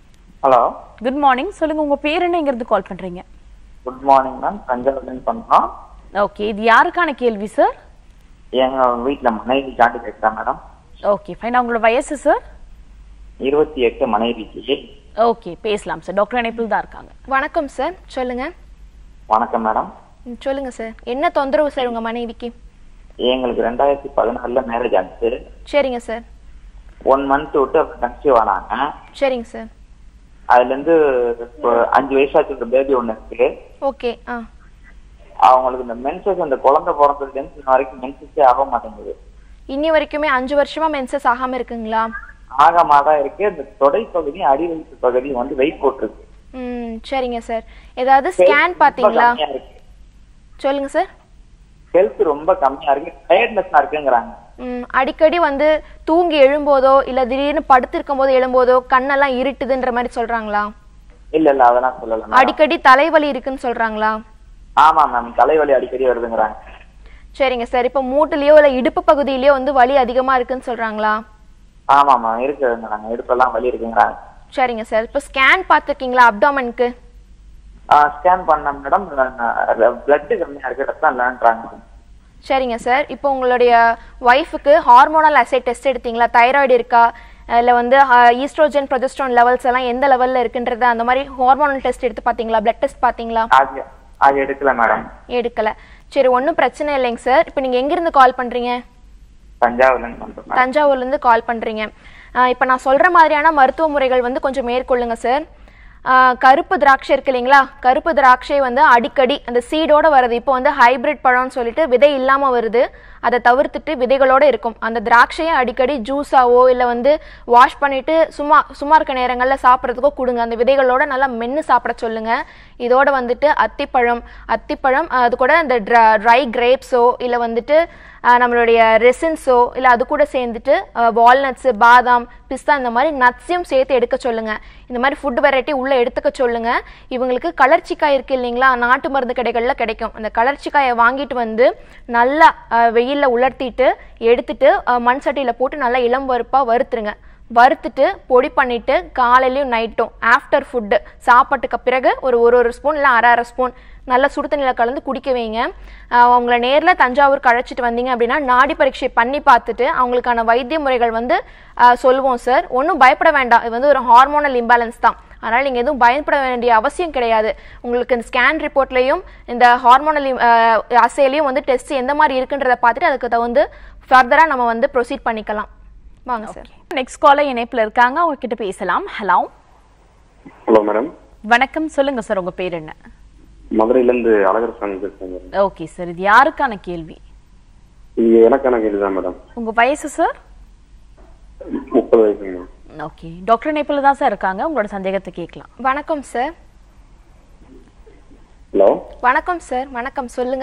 E: ஹலோ
A: குட் மார்னிங் சொல்லுங்க உங்க பேர் என்ன இங்க இருந்து கால் பண்றீங்க
E: குட் மார்னிங் மேம் தஞ்சாவூர்லேருந்து பண்ணுறோம்
A: ஓகே இது யாருக்கான கேள்வி சார்
E: எங்க வீட்டில் மனைவி காண்டி கேட்குறேன் மேடம்
A: ஓகே ஃபைன் உங்களோட வயசு சார்
E: இருபத்தி எட்டு மனைவிக்கு
A: ஓகே பேசலாம் சார் டாக்டர் இணைப்பில் தான் இருக்காங்க
B: வணக்கம் சார் சொல்லுங்க
E: வணக்கம் மேடம்
B: ம், சொல்லுங்க சார் என்ன தொந்தரவு சார் உங்க மனைவிக்கு
E: எங்களுக்கு ரெண்டாயிரத்தி பதினாறுல மேரேஜ் ஆச்சு
B: சரிங்க சார்
E: ஒன் மந்த் விட்டு அப்புறம் கன்சீவ் ஆனாங்க
B: சரிங்க சார்
E: அதுலேருந்து இப்போ அஞ்சு வயசாச்சு ஒரு பேபி ஒன்று இருக்கு
B: ஓகே ஆ
E: அவங்களுக்கு இந்த மென்சஸ் அந்த குழந்தை பிறந்ததுலேருந்து இன்ன வரைக்கும் மென்சஸே ஆக மாட்டேங்குது
B: இன்னி வரைக்குமே அஞ்சு வருஷமா மென்சஸ் ஆகாம இருக்குங்களா
E: ஆகமா தான் இருக்கு இந்த தொடை பகுதி அடி வயிற்று பகுதி வந்து வெயிட் போட்டிருக்கு
B: ம் சரிங்க சார் ஏதாவது ஸ்கேன் பார்த்தீங்களா
E: ரொம்ப கம்மியா இருக்கு
B: சொல்லுங்க சார்
E: ஹெல்த் ரொம்ப கம்மியா இருக்கு டயர்ட்னஸ் இருக்குங்கிறாங்க
B: ம், அடிக்கடி வந்து தூங்கி எழும்போதோ இல்ல திடீர்னு படுத்திருக்கும் போது எழும்போதோ கண்ணெல்லாம் இருட்டுதுன்ற மாதிரி சொல்றாங்களா
E: இல்ல இல்ல அதெல்லாம் சொல்லல மேடம்
B: அடிக்கடி தலைவலி இருக்குன்னு சொல்றாங்களா
E: ஆமா மேம் தலைவலி அடிக்கடி வருதுங்கிறாங்க
B: சரிங்க சார் இப்போ மூட்டுலயோ இல்ல இடுப்பு பகுதியிலயோ வந்து வலி அதிகமா இருக்குன்னு சொல்றாங்களா
E: ஆமா மேம் இருக்குங்கிறாங்க இடுப்பெல்லாம் வலி இருக்குங்கிறாங்க
B: சரிங்க சார் இப்போ ஸ்கேன் பார்த்துருக்கீங்களா அப்டாமனுக்கு
E: ஸ்கேன் பண்ண மேடம் பிளட் கம்மியா இருக்கு ரத்தம் இல்லைன்றாங்க
B: சரிங்க சார் இப்போ உங்களுடைய ஒய்ஃபுக்கு ஹார்மோனல் அசை டெஸ்ட் எடுத்தீங்களா தைராய்டு இருக்கா இல்லை வந்து ஈஸ்ட்ரோஜன் ப்ரொஜெஸ்ட்ரான் லெவல்ஸ் எல்லாம் எந்த லெவலில் இருக்குன்றத அந்த மாதிரி ஹார்மோனல் டெஸ்ட் எடுத்து பார்த்தீங்களா பிளட் டெஸ்ட் பார்த்தீங்களா
E: அது அது எடுக்கல மேடம்
B: எடுக்கல சரி ஒன்றும் பிரச்சனை இல்லைங்க சார் இப்போ நீங்கள் எங்கேருந்து கால் பண்ணுறீங்க
E: தஞ்சாவூர்ல இருந்து பண்றேன்
B: தஞ்சாவூர்லேருந்து கால் பண்ணுறீங்க இப்போ நான் சொல்கிற மாதிரியான மருத்துவ முறைகள் வந்து கொஞ்சம் மேற்கொள்ளுங்க சார் ஆஹ் கருப்பு திராட்சை இருக்கு இல்லைங்களா கருப்பு திராட்சை வந்து அடிக்கடி அந்த சீடோட வருது இப்போ வந்து ஹைபிரிட் பழம்னு சொல்லிட்டு விதை இல்லாமல் வருது அதை தவிர்த்துட்டு விதைகளோட இருக்கும் அந்த திராட்சையை அடிக்கடி ஜூஸாவோ இல்லை வந்து வாஷ் பண்ணிட்டு சும்மா சும்மா இருக்க நேரங்களில் சாப்பிட்றதுக்கோ கொடுங்க அந்த விதைகளோட நல்லா மென்று சாப்பிட சொல்லுங்க இதோட வந்துட்டு அத்திப்பழம் அத்திப்பழம் அது கூட இந்த ட்ரை கிரேப்ஸோ இல்லை வந்துட்டு ஆஹ் நம்மளுடைய ரெசின்ஸோ இல்லை அது கூட சேர்ந்துட்டு வால்நட்ஸு பாதாம் பிஸ்தா இந்த மாதிரி நட்ஸையும் சேர்த்து எடுக்க சொல்லுங்க இந்த மாதிரி ஃபுட் வெரைட்டி உள்ள எடுத்துக்க சொல்லுங்க இவங்களுக்கு கலர்ச்சிக்காய் இருக்கு இல்லைங்களா நாட்டு மருந்து கடைகள்ல கிடைக்கும் அந்த கலர்ச்சிக்காயை வாங்கிட்டு வந்து நல்லா ஆஹ் வெயில்ல உலர்த்திட்டு எடுத்துட்டு ஆஹ் மண் சட்டியில போட்டு நல்லா இளம் வறுப்பா வறுத்துருங்க வறுத்துட்டு பொடி பண்ணிட்டு காலையிலயும் நைட்டும் ஆஃப்டர் ஃபுட்டு சாப்பாட்டுக்கு பிறகு ஒரு ஒரு ஒரு ஸ்பூன் இல்லை அரை அரை ஸ்பூன் நல்லா சுடு தண்ணியில் கலந்து குடிக்க வைங்க ஆஹ் அவங்கள நேரில் தஞ்சாவூருக்கு அழைச்சிட்டு வந்தீங்க அப்படின்னா நாடி பரீட்சை பண்ணி பார்த்துட்டு அவங்களுக்கான வைத்திய முறைகள் வந்து ஆஹ் சொல்லுவோம் சார் ஒன்றும் பயப்பட வேண்டாம் இது வந்து ஒரு ஹார்மோனல் இம்பேலன்ஸ் தான் அதனால் நீங்கள் எதுவும் பயப்பட வேண்டிய அவசியம் கிடையாது உங்களுக்கு இந்த ஸ்கேன் ரிப்போர்ட்லேயும் இந்த ஹார்மோனல் அசையிலையும் வந்து டெஸ்ட் எந்த மாதிரி இருக்குன்றதை பார்த்துட்டு அதுக்கு தகுந்து ஃபர்தராக நம்ம வந்து ப்ரொசீட் பண்ணிக்கலாம் வாங்க சார்
A: நெக்ஸ்ட் காலர் இணைப்புல இருக்காங்க அவங்க கிட்ட பேசலாம் ஹலோ
F: ஹலோ மேடம்
A: வணக்கம் சொல்லுங்க சார் உங்க பேர் என்ன
F: மதுரையிலேருந்து அழகர் சாமி பேசுறேன் மேடம்
A: ஓகே சார் இது யாருக்கான கேள்வி
F: இது எனக்கான கேள்வி தான் மேடம்
A: உங்க வயசு சார்
F: முப்பது வயசுங்க மேடம்
A: ஓகே டாக்டர் இணைப்புல தான் சார் இருக்காங்க உங்களோட சந்தேகத்தை கேட்கலாம்
B: வணக்கம் சார்
F: ஹலோ
B: வணக்கம் சார் வணக்கம் சொல்லுங்க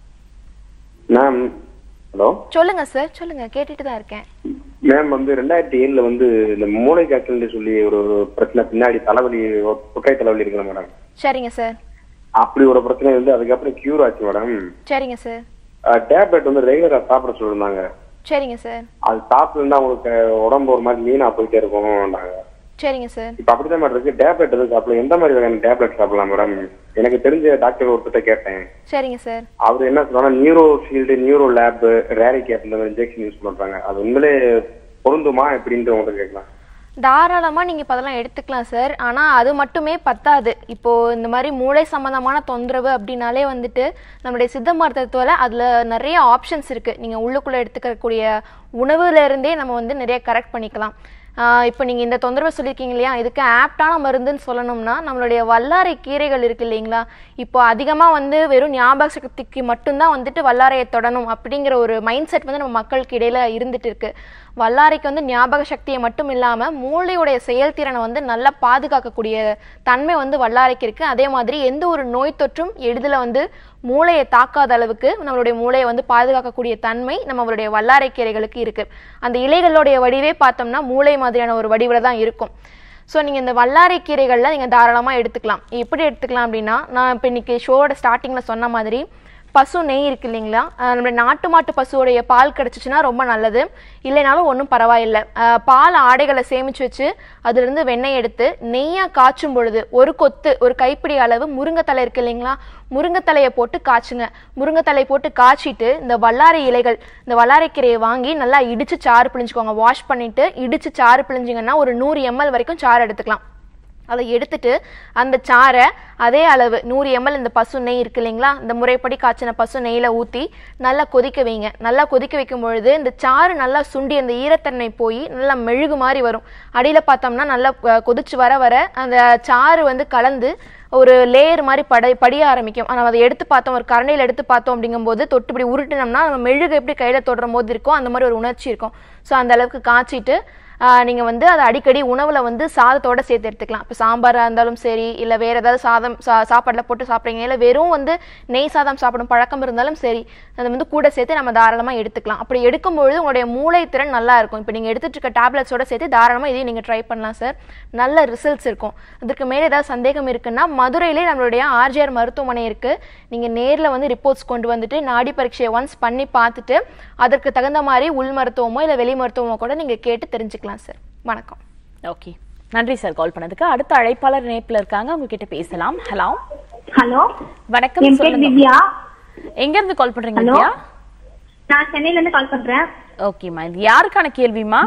F: மேம் ஹலோ
B: சொல்லுங்க சார் சொல்லுங்க கேட்டுட்டு தான் இருக்கேன்
F: மேம் வந்து ரெண்டாயிரத்தி ஏழுல வந்து இந்த மூளை காய்ச்சல்னு சொல்லி ஒரு பிரச்சனை பின்னாடி தலைவலி ஒரு புற்றாய் தலைவலி இருக்குல்ல மேடம்
B: சரிங்க சார்
F: அப்படி ஒரு பிரச்சனை வந்து அதுக்கப்புறம் கியூர் ஆச்சு மேடம்
B: சரிங்க சார்
F: டேப்லெட் வந்து ரெகுலரா சாப்பிட சொல்லிருந்தாங்க
B: சரிங்க சார்
F: அது சாப்பிட்டு உங்களுக்கு உடம்பு ஒரு மாதிரி மீனா போயிட்டே இருக்கும்னாங்க
B: சரிங்க சார்
F: இப்ப அப்படிதான் மேடம் இருக்கு டேப்லெட் எதுவும் சாப்பிடலாம் எந்த மாதிரி வகையான டேப்லெட் சாப்பிடலாம் மேடம் எனக்கு தெரிஞ்ச டாக்டர் ஒருத்தர் கேட்டேன்
B: சரிங்க சார்
F: அவர் என்ன சொல்றாங்க நியூரோ ஃபீல்டு நியூரோ லேப் ரேரி கேப் இந்த மாதிரி இன்ஜெக்ஷன் யூஸ் பண்றாங்க அது உண்மையிலே பொருந்துமா எப்படின்ட்டு உங்கள்கிட்ட கேட்கலாம்
B: தாராளமா நீங்க இப்ப அதெல்லாம் எடுத்துக்கலாம் சார் ஆனா அது மட்டுமே பத்தாது இப்போ இந்த மாதிரி மூளை சம்பந்தமான தொந்தரவு அப்படின்னாலே வந்துட்டு நம்மளுடைய சித்த மருத்துவத்துல அதுல நிறைய ஆப்ஷன்ஸ் இருக்கு நீங்க உள்ளுக்குள்ள எடுத்துக்கக்கூடிய உணவுல இருந்தே நம்ம வந்து நிறைய கரெக்ட் பண்ணிக்கலாம் ஆஹ் இப்போ நீங்க இந்த தொந்தரவு சொல்லியிருக்கீங்க இல்லையா இதுக்கு ஆப்டான மருந்துன்னு சொல்லணும்னா நம்மளுடைய வல்லாரை கீரைகள் இருக்கு இல்லைங்களா இப்போ அதிகமா வந்து வெறும் ஞாபக சக்திக்கு மட்டும்தான் வந்துட்டு வல்லாரையை தொடணும் அப்படிங்கிற ஒரு மைண்ட் செட் வந்து நம்ம மக்களுக்கு இடையில இருந்துட்டு இருக்கு வல்லாரைக்கு வந்து ஞாபக சக்தியை மட்டும் இல்லாம மூளையுடைய செயல்திறனை வந்து நல்லா பாதுகாக்கக்கூடிய தன்மை வந்து வல்லாரைக்கு இருக்கு அதே மாதிரி எந்த ஒரு நோய் தொற்றும் எளிதில் வந்து மூளையை தாக்காத அளவுக்கு நம்மளுடைய மூளையை வந்து பாதுகாக்கக்கூடிய தன்மை நம்மளுடைய வல்லாரை கீரைகளுக்கு இருக்கு அந்த இலைகளுடைய வடிவே பார்த்தோம்னா மூளை மாதிரியான ஒரு வடிவில் தான் இருக்கும் ஸோ நீங்கள் இந்த வல்லாரை கீரைகளில் நீங்கள் தாராளமாக எடுத்துக்கலாம் எப்படி எடுத்துக்கலாம் அப்படின்னா நான் இப்போ இன்னைக்கு ஷோவோட ஸ்டார்டிங்கில் சொன்ன மாதிரி பசு நெய் இருக்கு இல்லைங்களா அஹ் நம்மளுடைய நாட்டு மாட்டு பசுவோடைய பால் கிடச்சிச்சின்னா ரொம்ப நல்லது இல்லைனாலும் ஒன்றும் பரவாயில்லை அஹ் பால் ஆடைகளை சேமிச்சு வச்சு அதிலிருந்து வெண்ணெய் எடுத்து நெய்யாக காய்ச்சும் பொழுது ஒரு கொத்து ஒரு கைப்பிடி அளவு முருங்கைத்தலை இருக்கு இல்லைங்களா முருங்கைத்தலையை போட்டு காய்ச்சுங்க முருங்கைத்தலை போட்டு காய்ச்சிட்டு இந்த வல்லாரை இலைகள் இந்த வல்லாரை கீரையை வாங்கி நல்லா இடிச்சு சாறு பிழிஞ்சுக்கோங்க வாஷ் பண்ணிட்டு இடிச்சு சாறு பிழிஞ்சிங்கன்னா ஒரு நூறு எம்எல் வரைக்கும் சாறு எடுத்துக்கலாம் அதை எடுத்துட்டு அந்த சாறை அதே அளவு நூறு எம்எல் இந்த பசு நெய் இருக்கு இல்லைங்களா இந்த முறைப்படி காய்ச்சின பசு நெய்யில் ஊற்றி நல்லா கொதிக்க வைங்க நல்லா கொதிக்க வைக்கும் பொழுது இந்த சாறு நல்லா சுண்டி அந்த ஈரத்தன்மை போய் நல்லா மெழுகு மாதிரி வரும் அடியில் பார்த்தோம்னா நல்லா அஹ், கொதிச்சு வர வர அந்த சாறு வந்து கலந்து ஒரு லேயர் மாதிரி படை படிய ஆரம்பிக்கும் நம்ம அதை எடுத்து பார்த்தோம் ஒரு கரண்டியில் எடுத்து பார்த்தோம் அப்படிங்கும்போது தொட்டு இப்படி உருட்டினோம்னா நம்ம மெழுகு எப்படி கையில் தொடுற போது இருக்கோ அந்த மாதிரி ஒரு உணர்ச்சி இருக்கும் ஸோ அந்த அளவுக்கு காய்ச்சிட்டு ஆஹ் நீங்க வந்து அதை அடிக்கடி உணவுல வந்து சாதத்தோட சேர்த்து எடுத்துக்கலாம் இப்போ சாம்பாரா இருந்தாலும் சரி இல்ல வேற ஏதாவது சாதம் சா சாப்பாடுல போட்டு சாப்பிட்றீங்க இல்ல வெறும் வந்து நெய் சாதம் சாப்பிடும் பழக்கம் இருந்தாலும் சரி அதை வந்து கூட சேர்த்து நம்ம தாராளமா எடுத்துக்கலாம் அப்படி எடுக்கும்பொழுது உங்களுடைய மூளை திறன் நல்லா இருக்கும் இப்போ நீங்க எடுத்துட்டு இருக்க டேப்லெட்ஸோட சேர்த்து தாராளமா இதையும் நீங்க ட்ரை பண்ணலாம் சார் நல்ல ரிசல்ட்ஸ் இருக்கும் அதுக்கு மேல ஏதாவது சந்தேகம் இருக்குன்னா மதுரையிலே நம்மளுடைய ஆர்ஜிஆர் மருத்துவமனை இருக்கு நீங்க நேர்ல வந்து ரிப்போர்ட்ஸ் கொண்டு வந்துட்டு நாடி பரீட்சையை ஒன்ஸ் பண்ணி பார்த்துட்டு அதற்கு தகுந்த மாதிரி உள் மருத்துவமோ இல்ல வெளி மருத்துவமோ கூட நீங்க கேட்டு தெரிஞ்சுக்கலாம் சார் வணக்கம்
A: ஓகே நன்றி சார் கால் பண்ணதுக்கு அடுத்த அழைப்பாளர் இணைப்புல இருக்காங்க அவங்க கிட்ட பேசலாம் ஹலோ
C: ஹலோ
A: வணக்கம்
C: என் பேர்
A: சொல்லுங்க
C: திவ்யா
A: எங்க இருந்து கால் பண்றீங்க
C: ஹலோ
A: வித்யா
C: நான் சென்னையில இருந்து கால் பண்றேன்
A: ஓகேம்மா இது யாருக்கான கேள்விமா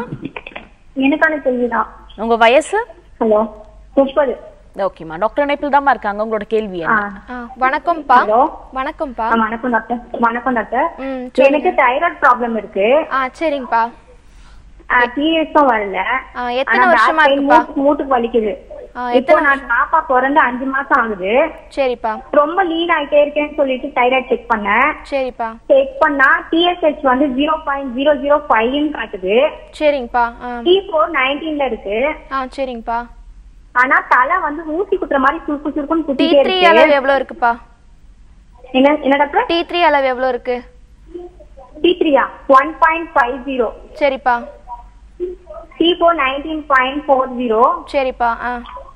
C: எனக்கான கேள்விதான்
A: உங்க வயசு
C: ஹலோ முப்பது
A: ஓகேம்மா டாக்டர் இணைப்பில் தாம்மா இருக்காங்க உங்களோட கேள்வி
C: ஆ
A: என்ன
B: ஆ, வணக்கம்ப்பா
C: ஹலோ
B: வணக்கம்ப்பா
C: ஆ, வணக்கம் டாக்டர் வணக்கம் டாக்டர்
B: ம்
C: எனக்கு தைராய்டு ப்ராப்ளம் இருக்கு
B: ஆ சரிங்கப்பா
C: பீரியட்ஸும் வரல
B: ஆ, எத்தனை
C: ஆனா
B: வருஷமா
C: back pain
B: இருக்குப்பா?
C: மூட்டு- மூட்டுக்கு வலிக்குது
B: ஆ,
C: இப்போ
B: எத்தனை
C: நான் பாப்பா பிறந்து அஞ்சு மாசம் ஆகுது
B: சரிப்பா
C: ரொம்ப லீன் ஆயிட்டே இருக்கேன்னு சொல்லிட்டு தைராய்டு செக் பண்ணேன்
B: சரிப்பா
C: செக் பண்ணா டிஎஸ்ஹெச் வந்து ஜீரோ பாயிண்ட் ஜீரோ ஜீரோ ஃபைவ்னு காட்டுது
B: சரிங்கப்பா ஆ
C: டி ஃபோர் நைன்டீன்ல இருக்கு
B: ஆ சரிங்கப்பா
C: ஆனா தலை வந்து ஊசி குத்துற மாதிரி சுருக்கு சுருக்குன்னு
B: டி
C: குத்திட்டே
B: த்ரீ
C: இருக்கு
B: அளவு எவ்வளவு இருக்குப்பா
C: என்ன என்ன டாக்டர்
B: டி த்ரீ அளவு எவ்வளவு இருக்கு
C: டி த்ரீயா ஒன் பாயிண்ட் ஃபைவ் ஜீரோ
B: சரிப்பா
C: T four nineteen point four zero
B: சரிப்பா ஆ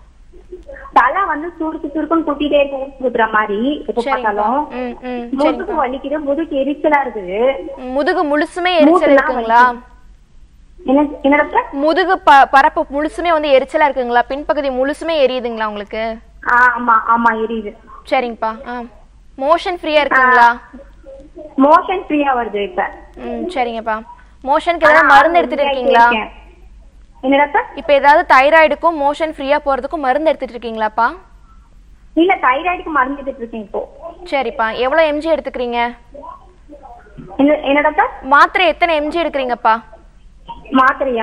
C: தலை வந்து சுருக்கு சுருக்குன்னு குத்திட்டே இருக்கு ஊசி குத்துற மாதிரி எப்ப
B: சரிங்கப்பா
C: பார்த்தாலும்
B: ம் ம்
C: முதுகு
B: சரிங்கப்பா
C: வலிக்குது முதுகு எரிச்சலா இருக்குது
B: ம், முதுகு முழுசுமே எரிச்சல்
C: மூட்டுலாம்
B: இருக்குங்களா
C: என்ன என்ன டாக்டர்
B: முதுகு ப பரப்பு முழுசுமே வந்து எரிச்சலா இருக்குங்களா பின்பகுதி முழுசுமே எரியுதுங்களா உங்களுக்கு
C: ஆ, ஆமா ஆமா எரியுது
B: சரிங்கப்பா ஆ மோஷன் ஃப்ரீயா இருக்குங்களா
C: மோஷன் ஃப்ரீயா வருது இப்ப
B: ம் சரிங்கப்பா மோஷனுக்கு ஏதாவது மருந்து எடுத்துட்டு இருக்கீங்களா
C: இருக்கேன். என்ன டாக்டர்
B: இப்போ ஏதாவது தைராய்டுக்கும் மோஷன் ஃப்ரீயா போறதுக்கும் மருந்து எடுத்துட்டு இருக்கீங்களாப்பா
C: இல்ல தைராய்டுக்கு மருந்து எடுத்துட்டு இருக்கேன் இப்போ
B: சரிப்பா எவ்வளவு எம்ஜி எடுத்துக்கிறீங்க
C: என்ன என்ன டாக்டர்
B: மாத்திரை எத்தனை எம்ஜி எடுக்கிறீங்கப்பா
C: மாத்திரையா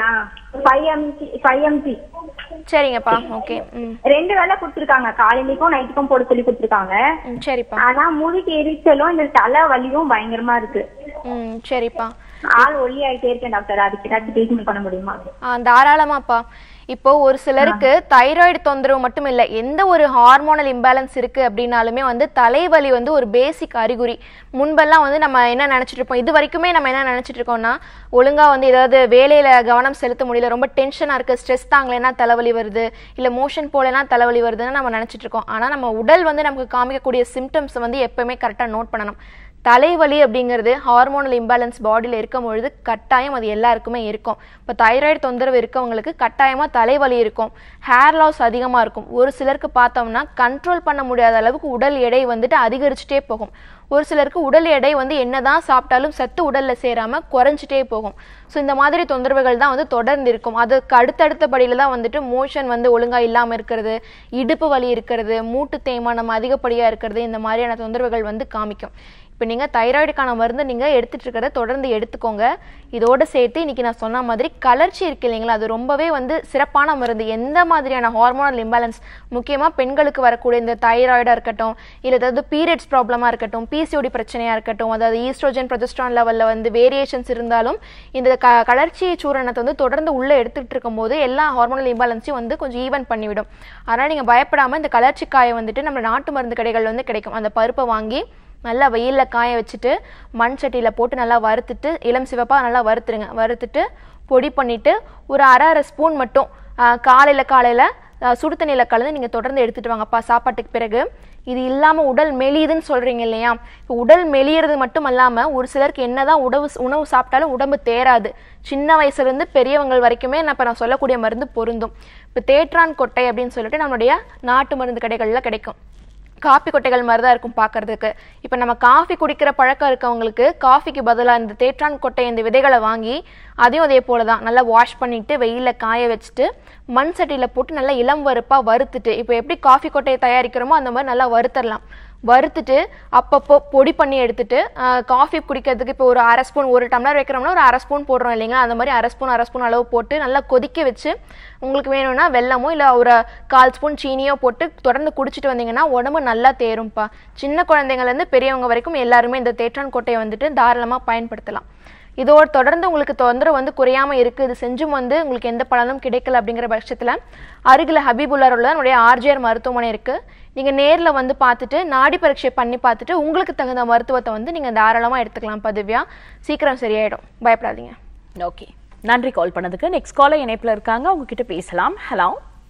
G: ஃபைவ் எம்சி ஃபைவ் எம்சி
B: சரிங்கப்பா ஓகே ம்
G: ரெண்டு வேளை கொடுத்துருக்காங்க காலையிலக்கும் நைட்டுக்கும் போட சொல்லி கொடுத்துருக்காங்க
B: ம், சரிப்பா
G: ஆனா முழுக்கு எரிச்சலும் இந்த தலை வலியும் பயங்கரமா இருக்கு
B: ம் சரிப்பா
G: ஆள் ஒல்லி ஆயிட்டே இருக்கேன் டாக்டர் அதுக்கு ஏதாச்சும் ட்ரீட்மெண்ட் பண்ண முடியுமா
B: ஆ தாராளமாப்பா இப்போ ஒரு சிலருக்கு தைராய்டு தொந்தரவு மட்டும் இல்லை எந்த ஒரு ஹார்மோனல் இம்பேலன்ஸ் இருக்கு அப்படின்னாலுமே வந்து தலைவலி வந்து ஒரு பேசிக் அறிகுறி முன்பெல்லாம் வந்து நம்ம என்ன நினைச்சிட்டு இருப்போம் இது வரைக்குமே நம்ம என்ன நினைச்சிட்டு இருக்கோம்னா ஒழுங்கா வந்து ஏதாவது வேலையில கவனம் செலுத்த முடியல ரொம்ப டென்ஷனா இருக்கு ஸ்ட்ரெஸ் தாங்கலைன்னா தலைவலி வருது இல்ல மோஷன் போலனா தலைவலி வருதுன்னு நம்ம நினைச்சிட்டு இருக்கோம் ஆனா நம்ம உடல் வந்து நமக்கு காமிக்கக்கூடிய சிம்டம்ஸ் வந்து எப்பவுமே கரெக்டா நோட் பண்ணணும் தலைவலி அப்படிங்கிறது ஹார்மோனல் இம்பேலன்ஸ் பாடியில் இருக்கும் பொழுது கட்டாயம் அது எல்லாருக்குமே இருக்கும் இப்போ தைராய்டு தொந்தரவு இருக்கவங்களுக்கு கட்டாயமாக தலைவலி இருக்கும் ஹேர் லாஸ் அதிகமாக இருக்கும் ஒரு சிலருக்கு பார்த்தோம்னா கண்ட்ரோல் பண்ண முடியாத அளவுக்கு உடல் எடை வந்துட்டு அதிகரிச்சுட்டே போகும் ஒரு சிலருக்கு உடல் எடை வந்து என்னதான் சாப்பிட்டாலும் சத்து உடல்ல சேராம குறைஞ்சிட்டே போகும் ஸோ இந்த மாதிரி தொந்தரவுகள் தான் வந்து தொடர்ந்து இருக்கும் அதுக்கு அடுத்தடுத்த படியில தான் வந்துட்டு மோஷன் வந்து ஒழுங்கா இல்லாம இருக்கிறது இடுப்பு வலி இருக்கிறது மூட்டு தேய்மானம் அதிகப்படியா இருக்கிறது இந்த மாதிரியான தொந்தரவுகள் வந்து காமிக்கும் இப்போ நீங்கள் தைராய்டுக்கான மருந்து நீங்கள் எடுத்துட்டு இருக்கிறத தொடர்ந்து எடுத்துக்கோங்க இதோட சேர்த்து இன்னைக்கு நான் சொன்ன மாதிரி கலர்ச்சி இருக்கு இல்லைங்களா அது ரொம்பவே வந்து சிறப்பான மருந்து எந்த மாதிரியான ஹார்மோனல் இம்பேலன்ஸ் முக்கியமாக பெண்களுக்கு வரக்கூடிய இந்த தைராய்டாக இருக்கட்டும் இல்லை ஏதாவது பீரியட்ஸ் ப்ராப்ளமாக இருக்கட்டும் பிசிஓடி பிரச்சனையாக இருக்கட்டும் அதாவது ஈஸ்ட்ரோஜன் ப்ரொஜெஸ்ட்ரான் லெவலில் வந்து வேரியேஷன்ஸ் இருந்தாலும் இந்த க கலர்ச்சி சூரணத்தை வந்து தொடர்ந்து உள்ளே எடுத்துகிட்டு இருக்கும்போது எல்லா ஹார்மோனல் இம்பேலன்ஸையும் வந்து கொஞ்சம் ஈவன் பண்ணிவிடும் அதனால் நீங்கள் பயப்படாமல் இந்த கலர்ச்சி காயை வந்துட்டு நம்ம நாட்டு மருந்து கடைகள் வந்து கிடைக்கும் அந்த பருப்பை வாங்கி நல்லா வெயிலில் காய வச்சுட்டு மண் சட்டியில் போட்டு நல்லா வறுத்துட்டு இளம் சிவப்பாக நல்லா வறுத்துருங்க வறுத்துட்டு பொடி பண்ணிவிட்டு ஒரு அரை அரை ஸ்பூன் மட்டும் காலையில் காலையில் சுடு தண்ணியில் கலந்து நீங்கள் தொடர்ந்து எடுத்துகிட்டு வாங்கப்பா சாப்பாட்டுக்கு பிறகு இது இல்லாமல் உடல் மெலியுதுன்னு சொல்கிறீங்க இல்லையா இப்போ உடல் மெலியறது மட்டும் இல்லாமல் ஒரு சிலருக்கு என்னதான் உணவு உணவு சாப்பிட்டாலும் உடம்பு தேராது சின்ன வயசுலேருந்து பெரியவங்க வரைக்குமே நான் இப்போ நான் சொல்லக்கூடிய மருந்து பொருந்தும் இப்போ தேற்றான் கொட்டை அப்படின்னு சொல்லிட்டு நம்மளுடைய நாட்டு மருந்து கடைகளில் கிடைக்கும் காப்பி கொட்டைகள் மாதிரி தான் இருக்கும் பார்க்கறதுக்கு இப்போ நம்ம காஃபி குடிக்கிற பழக்கம் இருக்கவங்களுக்கு காஃபிக்கு பதிலாக இந்த தேற்றான் கொட்டை இந்த விதைகளை வாங்கி அதையும் அதே போல தான் நல்லா வாஷ் பண்ணிட்டு வெயிலில் காய வச்சுட்டு மண் சட்டியில் போட்டு நல்லா இளம் வறுப்பாக வறுத்துட்டு இப்போ எப்படி காஃபி கொட்டையை தயாரிக்கிறோமோ அந்த மாதிரி நல்லா வறுத்தரலாம் வறுத்துட்டு அப்பப்போ பொடி பண்ணி எடுத்துட்டு காஃபி குடிக்கிறதுக்கு இப்போ ஒரு அரை ஸ்பூன் ஒரு டம்ளர் வைக்கிறோம்னா ஒரு அரை ஸ்பூன் போடுறோம் இல்லைங்களா அந்த மாதிரி அரை ஸ்பூன் அரை ஸ்பூன் அளவு போட்டு நல்லா கொதிக்க வச்சு உங்களுக்கு வேணும்னா வெல்லமோ இல்லை ஒரு கால் ஸ்பூன் சீனியோ போட்டு தொடர்ந்து குடிச்சிட்டு வந்தீங்கன்னா உடம்பு நல்லா தேரும்ப்பா சின்ன குழந்தைங்கள்லேருந்து பெரியவங்க வரைக்கும் எல்லாருமே இந்த தேற்றான் கொட்டையை வந்துட்டு தாராளமாக பயன்படுத்தலாம் இதோட தொடர்ந்து உங்களுக்கு தொந்தரவு வந்து குறையாம இருக்கு இது செஞ்சும் வந்து உங்களுக்கு எந்த பலனும் கிடைக்கல அப்படிங்கிற பட்சத்துல அருகில் ஹபீபுல்லார் உள்ள நம்முடைய ஆர்ஜிஆர் மருத்துவமனை இருக்கு நீங்க நேர்ல வந்து பார்த்துட்டு நாடி பரீட்சை பண்ணி பார்த்துட்டு உங்களுக்கு தகுந்த மருத்துவத்தை வந்து நீங்க தாராளமா எடுத்துக்கலாம் பதவியா சீக்கிரம் சரியாயிடும் பயப்படாதீங்க
A: ஓகே நன்றி கால் பண்ணதுக்கு நெக்ஸ்ட் காலர் இணைப்புல இருக்காங்க அவங்க கிட்ட பேசலாம் ஹலோ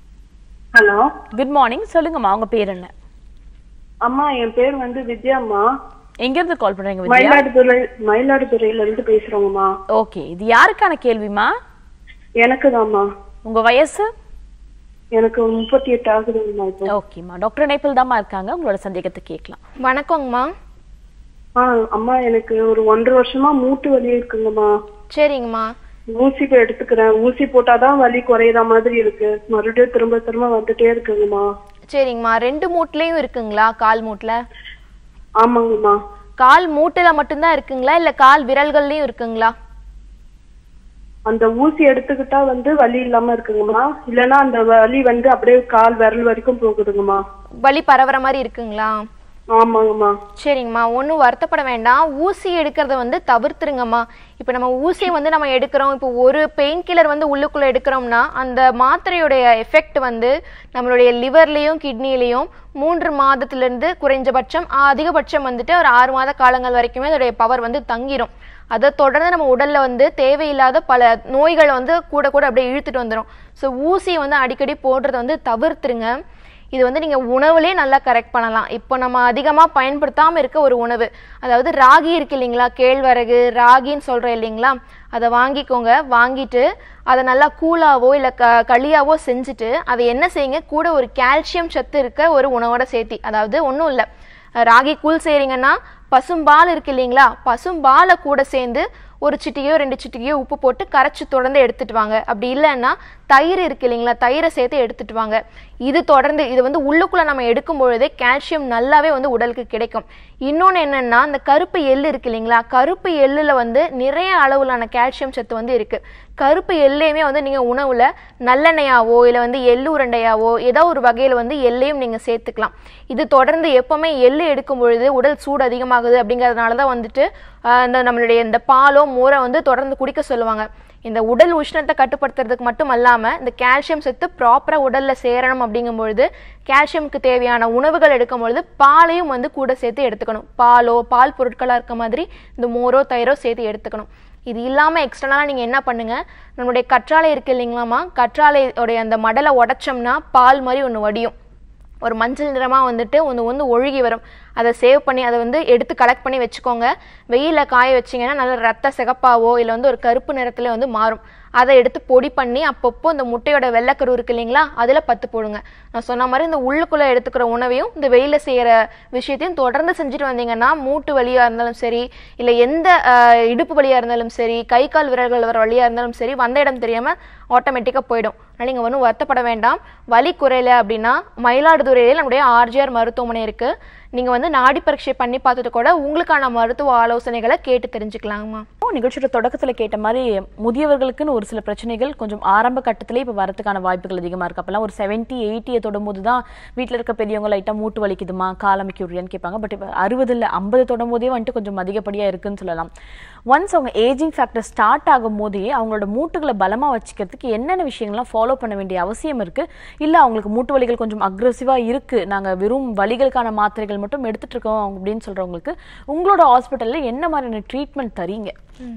H: ஹலோ
A: குட் மார்னிங் சொல்லுங்கம்மா உங்க பேர் என்ன
H: அம்மா என் பேர் வந்து வித்யாம்மா
A: எங்க இருந்து கால் பண்றீங்க வித்யா
H: மயிலாடுதுறை மயிலாடுதுறையில இருந்து பேசுறோங்கம்மா
A: ஓகே இது யாருக்கான கேள்விமா
H: எனக்கு தான்மா
A: உங்க வயசு
H: எனக்கு முப்பத்தி எட்டு ஆகுதுங்கம்மா இப்போ
A: ஓகேம்மா டாக்டர் இணைப்பில் தாம்மா இருக்காங்க உங்களோட சந்தேகத்தை கேட்கலாம்
B: வணக்கங்கம்மா
H: ஆ அம்மா எனக்கு ஒரு ஒன்றரை வருஷமா மூட்டு வலி இருக்குங்கம்மா
B: சரிங்கம்மா
H: ஊசி போய் எடுத்துக்கிறேன் ஊசி போட்டாதான் வலி குறையிற மாதிரி இருக்கு மறுபடியும் திரும்ப திரும்ப வந்துட்டே இருக்குங்கம்மா
B: சரிங்கம்மா ரெண்டு மூட்டுலயும் இருக்குங்களா கால் மூட்டுல
H: ஆமாங்கம்மா
B: கால் மூட்டுல மட்டும்தான் இருக்குங்களா இல்ல கால் விரல்கள்லயும் இருக்குங்களா
H: அந்த ஊசி எடுத்துக்கிட்டா வந்து வலி இல்லாம இருக்குங்கம்மா இல்லைன்னா அந்த வலி வந்து அப்படியே கால் விரல் வரைக்கும் போகுதுங்கம்மா
B: வலி பரவுற மாதிரி இருக்குங்களா
H: ஆமாங்கம்மா
B: சரிங்கம்மா ஒன்றும் வருத்தப்பட வேண்டாம் ஊசி எடுக்கிறத வந்து தவிர்த்துருங்கம்மா இப்போ நம்ம ஊசியை வந்து நம்ம எடுக்கிறோம் இப்போ ஒரு பெயின் கில்லர் வந்து உள்ளுக்குள்ளே எடுக்கிறோம்னா அந்த மாத்திரையுடைய எஃபெக்ட் வந்து நம்மளுடைய லிவர்லேயும் கிட்னிலையும் மூன்று மாதத்துலேருந்து குறைஞ்சபட்சம் அதிகபட்சம் வந்துட்டு ஒரு ஆறு மாத காலங்கள் வரைக்குமே அதோடைய பவர் வந்து தங்கிரும் அதை தொடர்ந்து நம்ம உடல்ல வந்து தேவையில்லாத பல நோய்களை வந்து கூட கூட அப்படியே இழுத்துட்டு வந்துடும் ஸோ ஊசியை வந்து அடிக்கடி போடுறத வந்து தவிர்த்துருங்க இது வந்து நீங்கள் உணவுலேயே நல்லா கரெக்ட் பண்ணலாம் இப்போ நம்ம அதிகமாக பயன்படுத்தாமல் இருக்க ஒரு உணவு அதாவது ராகி இருக்கு இல்லைங்களா கேழ்வரகு ராகின்னு சொல்கிறோம் இல்லைங்களா அதை வாங்கிக்கோங்க வாங்கிட்டு அதை நல்லா கூழாவோ இல்லை க களியாவோ செஞ்சுட்டு அதை என்ன செய்யுங்க கூட ஒரு கால்சியம் சத்து இருக்க ஒரு உணவோட சேர்த்தி அதாவது ஒன்றும் இல்லை ராகி கூழ் செய்கிறீங்கன்னா பசும்பால் இருக்கு இல்லைங்களா பசும்பாலை கூட சேர்ந்து ஒரு சிட்டிகையோ ரெண்டு சிட்டிகையோ உப்பு போட்டு கரைச்சி தொடர்ந்து எடுத்துட்டு வாங்க அப்படி இல்லைன்னா தயிர் இருக்கு இல்லைங்களா தயிரை சேர்த்து எடுத்துட்டு வாங்க இது தொடர்ந்து இது வந்து உள்ளுக்குள்ள நம்ம எடுக்கும் பொழுதே கால்சியம் நல்லாவே வந்து உடலுக்கு கிடைக்கும் இன்னொன்று என்னன்னா இந்த கருப்பு எள்ளு இருக்கு இல்லைங்களா கருப்பு எள்ளுல வந்து நிறைய அளவிலான கால்சியம் சத்து வந்து இருக்கு கருப்பு எள்ளையுமே வந்து நீங்கள் உணவில் நல்லெண்ணெயாவோ இல்லை வந்து எள்ளு உருண்டையாவோ ஏதோ ஒரு வகையில் வந்து எள்ளையும் நீங்கள் சேர்த்துக்கலாம் இது தொடர்ந்து எப்போவுமே எள்ளு எடுக்கும் பொழுது உடல் சூடு அதிகமாகுது அப்படிங்கிறதுனால தான் வந்துட்டு ஆஹ், இந்த நம்மளுடைய இந்த பாலோ மோரை வந்து தொடர்ந்து குடிக்க சொல்லுவாங்க இந்த உடல் உஷ்ணத்தை கட்டுப்படுத்துறதுக்கு மட்டும் அல்லாமல் இந்த கால்சியம் சத்து ப்ராப்பராக உடலில் சேரணும் அப்படிங்கும் பொழுது கால்சியமுக்கு தேவையான உணவுகள் எடுக்கும் பொழுது பாலையும் வந்து கூட சேர்த்து எடுத்துக்கணும் பாலோ பால் பொருட்களாக இருக்க மாதிரி இந்த மோரோ தயிரோ சேர்த்து எடுத்துக்கணும் இது இல்லாமல் எக்ஸ்டர்னலாக நீங்கள் என்ன பண்ணுங்க நம்மளுடைய கற்றாழை இருக்கு இல்லைங்களாம்மா கற்றாழையோடைய அந்த மடலை உடைச்சோம்னா பால் மாதிரி ஒன்று வடியும் ஒரு மஞ்சள் நிறமாக வந்துட்டு ஒன்று வந்து ஒழுகி வரும் அதை சேவ் பண்ணி அதை வந்து எடுத்து கலெக்ட் பண்ணி வச்சுக்கோங்க வெயிலில் காய வச்சிங்கன்னா நல்ல ரத்த சிகப்பாவோ இல்லை வந்து ஒரு கருப்பு நிறத்துல வந்து மாறும் அதை எடுத்து பொடி பண்ணி அப்பப்போ இந்த முட்டையோட வெள்ளைக்கரு இருக்கு இல்லைங்களா அதில் பத்து போடுங்க நான் சொன்ன மாதிரி இந்த உள்ளுக்குள்ளே எடுத்துக்கிற உணவையும் இந்த வெயிலில் செய்கிற விஷயத்தையும் தொடர்ந்து செஞ்சுட்டு வந்தீங்கன்னா மூட்டு வலியாக இருந்தாலும் சரி இல்லை எந்த ஆஹ், இடுப்பு வலியாக இருந்தாலும் சரி கை கால் விரல்கள் வர வலியாக இருந்தாலும் சரி வந்த இடம் தெரியாமல் ஆட்டோமேட்டிக்காக போயிடும் அதனால் நீங்கள் ஒன்றும் வருத்தப்பட வேண்டாம் வலி குறையல அப்படின்னா மயிலாடுதுறையில் நம்முடைய ஆர்ஜிஆர் மருத்துவமனை இருக்குது நீங்கள் வந்து நாடி பரீட்சை பண்ணி பார்த்துட்டு கூட உங்களுக்கான மருத்துவ ஆலோசனைகளை கேட்டு தெரிஞ்சுக்கலாங்கம்மா
A: நிகழ்ச்சியோட தொடக்கத்துல கேட்ட மாதிரி முதியவர்களுக்குன்னு ஒரு சில பிரச்சனைகள் கொஞ்சம் ஆரம்ப கட்டத்திலே இப்போ வரதுக்கான வாய்ப்புகள் அதிகமா இருக்கு அப்பெல்லாம் ஒரு செவன்ட்டி எயிட்டியை தொடும்போது தான் வீட்டில் இருக்க பெரியவங்க லைட்டாக மூட்டு வலிக்குதுமா காலமிக்கு விடுறியான்னு கேட்பாங்க பட் இப்போ அறுபதுல ஐம்பது தொடும்போதே வந்துட்டு கொஞ்சம் அதிகப்படியா இருக்குன்னு சொல்லலாம் ஒன்ஸ் அவங்க ஏஜிங் ஃபேக்டர் ஸ்டார்ட் ஆகும் போதே அவங்களோட மூட்டுகளை பலமா வச்சுக்கிறதுக்கு என்னென்ன விஷயங்கள்லாம் ஃபாலோ பண்ண வேண்டிய அவசியம் இருக்கு இல்ல அவங்களுக்கு மூட்டு வலிகள் கொஞ்சம் அக்ரெசிவா இருக்கு நாங்க வெறும் வலிகளுக்கான மாத்திரைகள் மட்டும் எடுத்துட்டு இருக்கோம் அப்படின்னு சொல்றவங்களுக்கு உங்களோட ஹாஸ்பிட்டல்ல என்ன மாதிரியான ட்ரீட்மெண்ட் தரீங்க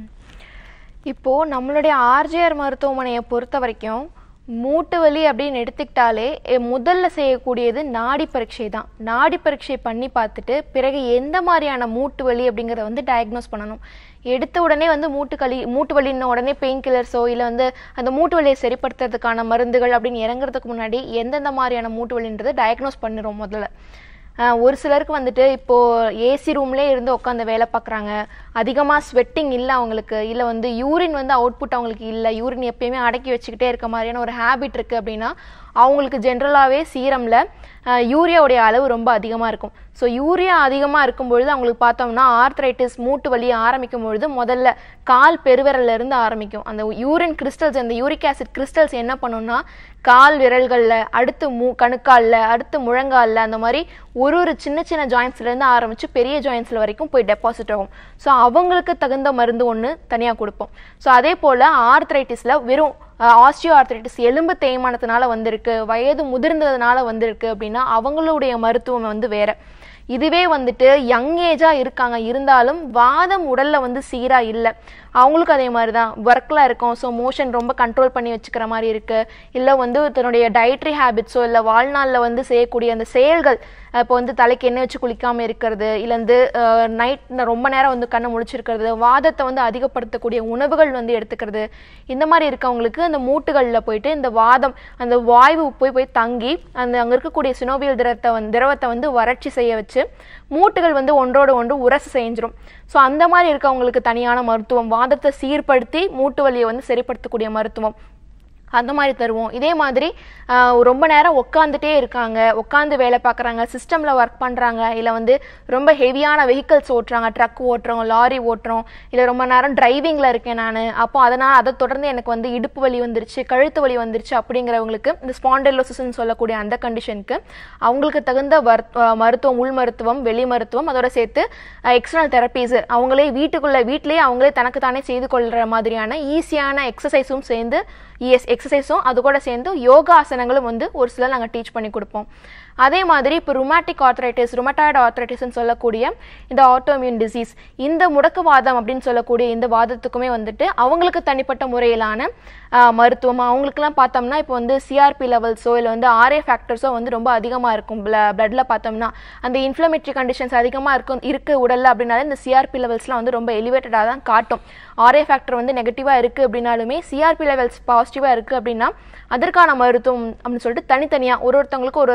B: இப்போது நம்மளுடைய ஆர்ஜிஆர் மருத்துவமனையை பொறுத்த வரைக்கும் மூட்டு வலி அப்படின்னு எடுத்துக்கிட்டாலே எ, முதல்ல செய்யக்கூடியது நாடி பரீட்சை தான் நாடி பரீட்சை பண்ணி பார்த்துட்டு பிறகு எந்த மாதிரியான மூட்டு வலி அப்படிங்கிறத வந்து டயக்னோஸ் பண்ணணும் எடுத்த உடனே வந்து மூட்டு களி மூட்டு வலின்ன உடனே பெயின் கில்லர்ஸோ இல்லை வந்து அந்த மூட்டு வலியை சரிப்படுத்துறதுக்கான மருந்துகள் அப்படின்னு இறங்குறதுக்கு முன்னாடி எந்தெந்த மாதிரியான மூட்டு வலின்றதை டயக்னோஸ் பண்ணிடுறோம் முதல்ல ஆஹ் ஒரு சிலருக்கு வந்துட்டு இப்போ ஏசி ரூம்லேயே இருந்து உட்காந்து வேலை பார்க்குறாங்க அதிகமாக ஸ்வெட்டிங் இல்லை அவங்களுக்கு இல்லை வந்து யூரின் வந்து அவுட்புட் அவங்களுக்கு இல்லை யூரின் எப்பயுமே அடக்கி வச்சுக்கிட்டே இருக்க மாதிரியான ஒரு ஹேபிட் இருக்குது அப்படின்னா அவங்களுக்கு ஜென்ரலாகவே சீரமில் யூரியாவுடைய அளவு ரொம்ப அதிகமாக இருக்கும் ஸோ யூரியா அதிகமாக இருக்கும் பொழுது அவங்களுக்கு பார்த்தோம்னா ஆர்த்ரைட்டிஸ் மூட்டு வலி ஆரம்பிக்கும் பொழுது முதல்ல கால் பெருவிரல்ல இருந்து ஆரம்பிக்கும் அந்த யூரின் கிறிஸ்டல்ஸ் அந்த யூரிக் ஆசிட் கிறிஸ்டல்ஸ் என்ன பண்ணும்னா கால் விரல்களில் அடுத்து மூ கணுக்காலில் அடுத்து முழங்காலில் அந்த மாதிரி ஒரு ஒரு சின்ன சின்ன ஜாயின்ஸ்லேருந்து ஆரம்பித்து பெரிய ஜாயின்ஸில் வரைக்கும் போய் டெபாசிட் ஆகும் ஸோ அவங்களுக்கு தகுந்த மருந்து ஒன்று தனியாக கொடுப்போம் ஸோ அதே போல் ஆர்த்ரைட்டிஸில் வெறும் ஆஸ்டியோ ஆர்த்ரைட்டிஸ் எலும்பு தேய்மானத்தினால வந்திருக்கு வயது முதிர்ந்ததுனால வந்திருக்கு அப்படின்னா அவங்களுடைய மருத்துவம் வந்து வேற இதுவே வந்துட்டு யங் ஏஜாக இருக்காங்க இருந்தாலும் வாதம் உடலில் வந்து சீராக இல்லை அவங்களுக்கும் அதே மாதிரி தான் ஒர்க்கில் இருக்கும் ஸோ மோஷன் ரொம்ப கண்ட்ரோல் பண்ணி வச்சுக்கிற மாதிரி இருக்குது இல்லை வந்து தன்னுடைய டயட்ரி ஹேபிட்ஸோ இல்லை வாழ்நாளில் வந்து செய்யக்கூடிய அந்த செயல்கள் இப்போ வந்து தலைக்கு எண்ணெய் வச்சு குளிக்காமல் இருக்கிறது இல்லை வந்து நைட் ரொம்ப நேரம் வந்து கண்ணை முழிச்சிருக்கிறது வாதத்தை வந்து அதிகப்படுத்தக்கூடிய உணவுகள் வந்து எடுத்துக்கிறது இந்த மாதிரி இருக்கவங்களுக்கு அந்த மூட்டுகளில் போயிட்டு இந்த வாதம் அந்த வாய்வு போய் போய் தங்கி அந்த அங்கே இருக்கக்கூடிய சினோவியல் திரவத்தை வந்து திரவத்தை வந்து வறட்சி செய்ய வச்சு மூட்டுகள் வந்து ஒன்றோடு ஒன்று உரசு செஞ்சிரும் ஸோ அந்த மாதிரி இருக்கவங்களுக்கு தனியான மருத்துவம் வாதத்தை சீர்படுத்தி மூட்டு வலியை வந்து சரிப்படுத்தக்கூடிய மருத்துவம் அந்த மாதிரி தருவோம் இதே மாதிரி ஆஹ், ரொம்ப நேரம் உட்காந்துட்டே இருக்காங்க உட்காந்து வேலை பார்க்குறாங்க சிஸ்டமில் ஒர்க் பண்ணுறாங்க இல்லை வந்து ரொம்ப ஹெவியான வெஹிக்கல்ஸ் ஓட்டுறாங்க ட்ரக் ஓட்டுறோம் லாரி ஓட்டுறோம் இல்லை ரொம்ப நேரம் டிரைவிங்கில் இருக்கேன் நான் அப்போ அதனால் அதை தொடர்ந்து எனக்கு வந்து இடுப்பு வலி வந்துருச்சு கழுத்து வலி வந்துருச்சு அப்படிங்கிறவங்களுக்கு இந்த ஸ்பாண்டெல்லோசிஸ்ன்னு சொல்லக்கூடிய அந்த கண்டிஷனுக்கு அவங்களுக்கு தகுந்த வர் ஆஹ், மருத்துவம் உள் மருத்துவம் வெளி மருத்துவம் அதோட சேர்த்து எக்ஸ்டர்னல் தெரப்பீஸ் அவங்களே வீட்டுக்குள்ளே வீட்டிலேயே அவங்களே தனக்கு தானே செய்து கொள்கிற மாதிரியான ஈஸியான எக்ஸசைஸும் சேர்ந்து இஎஸ் எக்ஸசைஸும் அது கூட சேர்ந்து யோகா ஆசனங்களும் வந்து ஒரு சிலர் நாங்கள் டீச் பண்ணி கொடுப்போம் அதே மாதிரி இப்போ ருமேட்டிக் ஆர்த்ரைட்டிஸ் ருமட்டாய்டு ஆர்த்ரைட்டிஸ்னு சொல்லக்கூடிய இந்த ஆட்டோமியூன் டிசீஸ் இந்த முடக்குவாதம் அப்படின்னு சொல்லக்கூடிய இந்த வாதத்துக்குமே வந்துட்டு அவங்களுக்கு தனிப்பட்ட முறையிலான ஆஹ், மருத்துவம் அவங்களுக்குலாம் பார்த்தோம்னா இப்போ வந்து சிஆர்பி லெவல்ஸோ இல்லை வந்து ஆர்ஏ ஃபேக்டர்ஸோ வந்து ரொம்ப அதிகமாக இருக்கும் பிளட்ல பார்த்தோம்னா அந்த இன்ஃப்ளமேட்டரி கண்டிஷன்ஸ் அதிகமாக இருக்கும் இருக்கு உடல்ல அப்படின்னாலே இந்த சிஆர்பி லெவல்ஸ்லாம் வந்து ரொம்ப எலிவேட்டடாக தான் காட்டும் ஆர்ஏ ஃபேக்டர் வந்து நெகட்டிவாக இருக்குது அப்படின்னாலுமே சிஆர்பி லெவல்ஸ் பாசிட்டிவாக இருக்குது அப்படின்னா அதற்கான மருத்துவம் அப்படின்னு சொல்லிட்டு தனித்தனியாக ஒரு ஒருத்தவங்களுக்கு ஒரு ஒரு வகையில்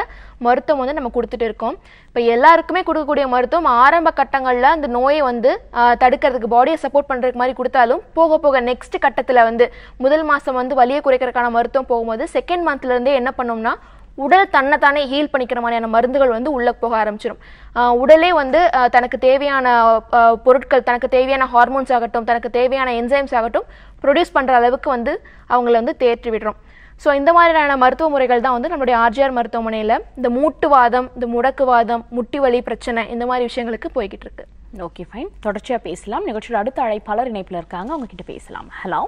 B: மருத்துவம் வந்து நம்ம கொடுத்துட்டு இருக்கோம் இப்போ எல்லாருக்குமே கொடுக்கக்கூடிய மருத்துவம் ஆரம்ப கட்டங்களில் அந்த நோயை வந்து ஆஹ், தடுக்கிறதுக்கு பாடியை சப்போர்ட் பண்ணுறதுக்கு மாதிரி கொடுத்தாலும் போக போக நெக்ஸ்ட் கட்டத்தில் வந்து முதல் மாதம் வந்து வலியை குறைக்கிறதுக்கான மருத்துவம் போகும்போது செகண்ட் மந்த்லேருந்தே என்ன பண்ணோம்னா உடல் தன்னைத்தானே ஹீல் பண்ணிக்கிற மாதிரியான மருந்துகள் வந்து உள்ள போக ஆரம்பிச்சிடும் ஆஹ் உடலே வந்து ஆஹ் தனக்கு தேவையான ஆஹ் பொருட்கள் தனக்கு தேவையான ஹார்மோன்ஸ் ஆகட்டும் தனக்கு தேவையான என்சைம்ஸ் ஆகட்டும் ப்ரொடியூஸ் பண்ணுற அளவுக்கு வந்து அவங்கள வந்து தேற்றி விடுறோம் ஸோ இந்த மாதிரியான மருத்துவ முறைகள் தான் வந்து நம்மளுடைய ஆர்ஜிஆர் மருத்துவமனையில் இந்த மூட்டுவாதம் இந்த முடக்குவாதம் முட்டி வலி பிரச்சனை இந்த மாதிரி விஷயங்களுக்கு போய்கிட்டு இருக்கு
A: ஓகே ஃபைன் தொடர்ச்சியா பேசலாம் நிகழ்ச்சியோட அடுத்த அழைப்பாளர் இணைப்புல இருக்காங்க அவங்க கிட்ட பேசலாம் ஹலோ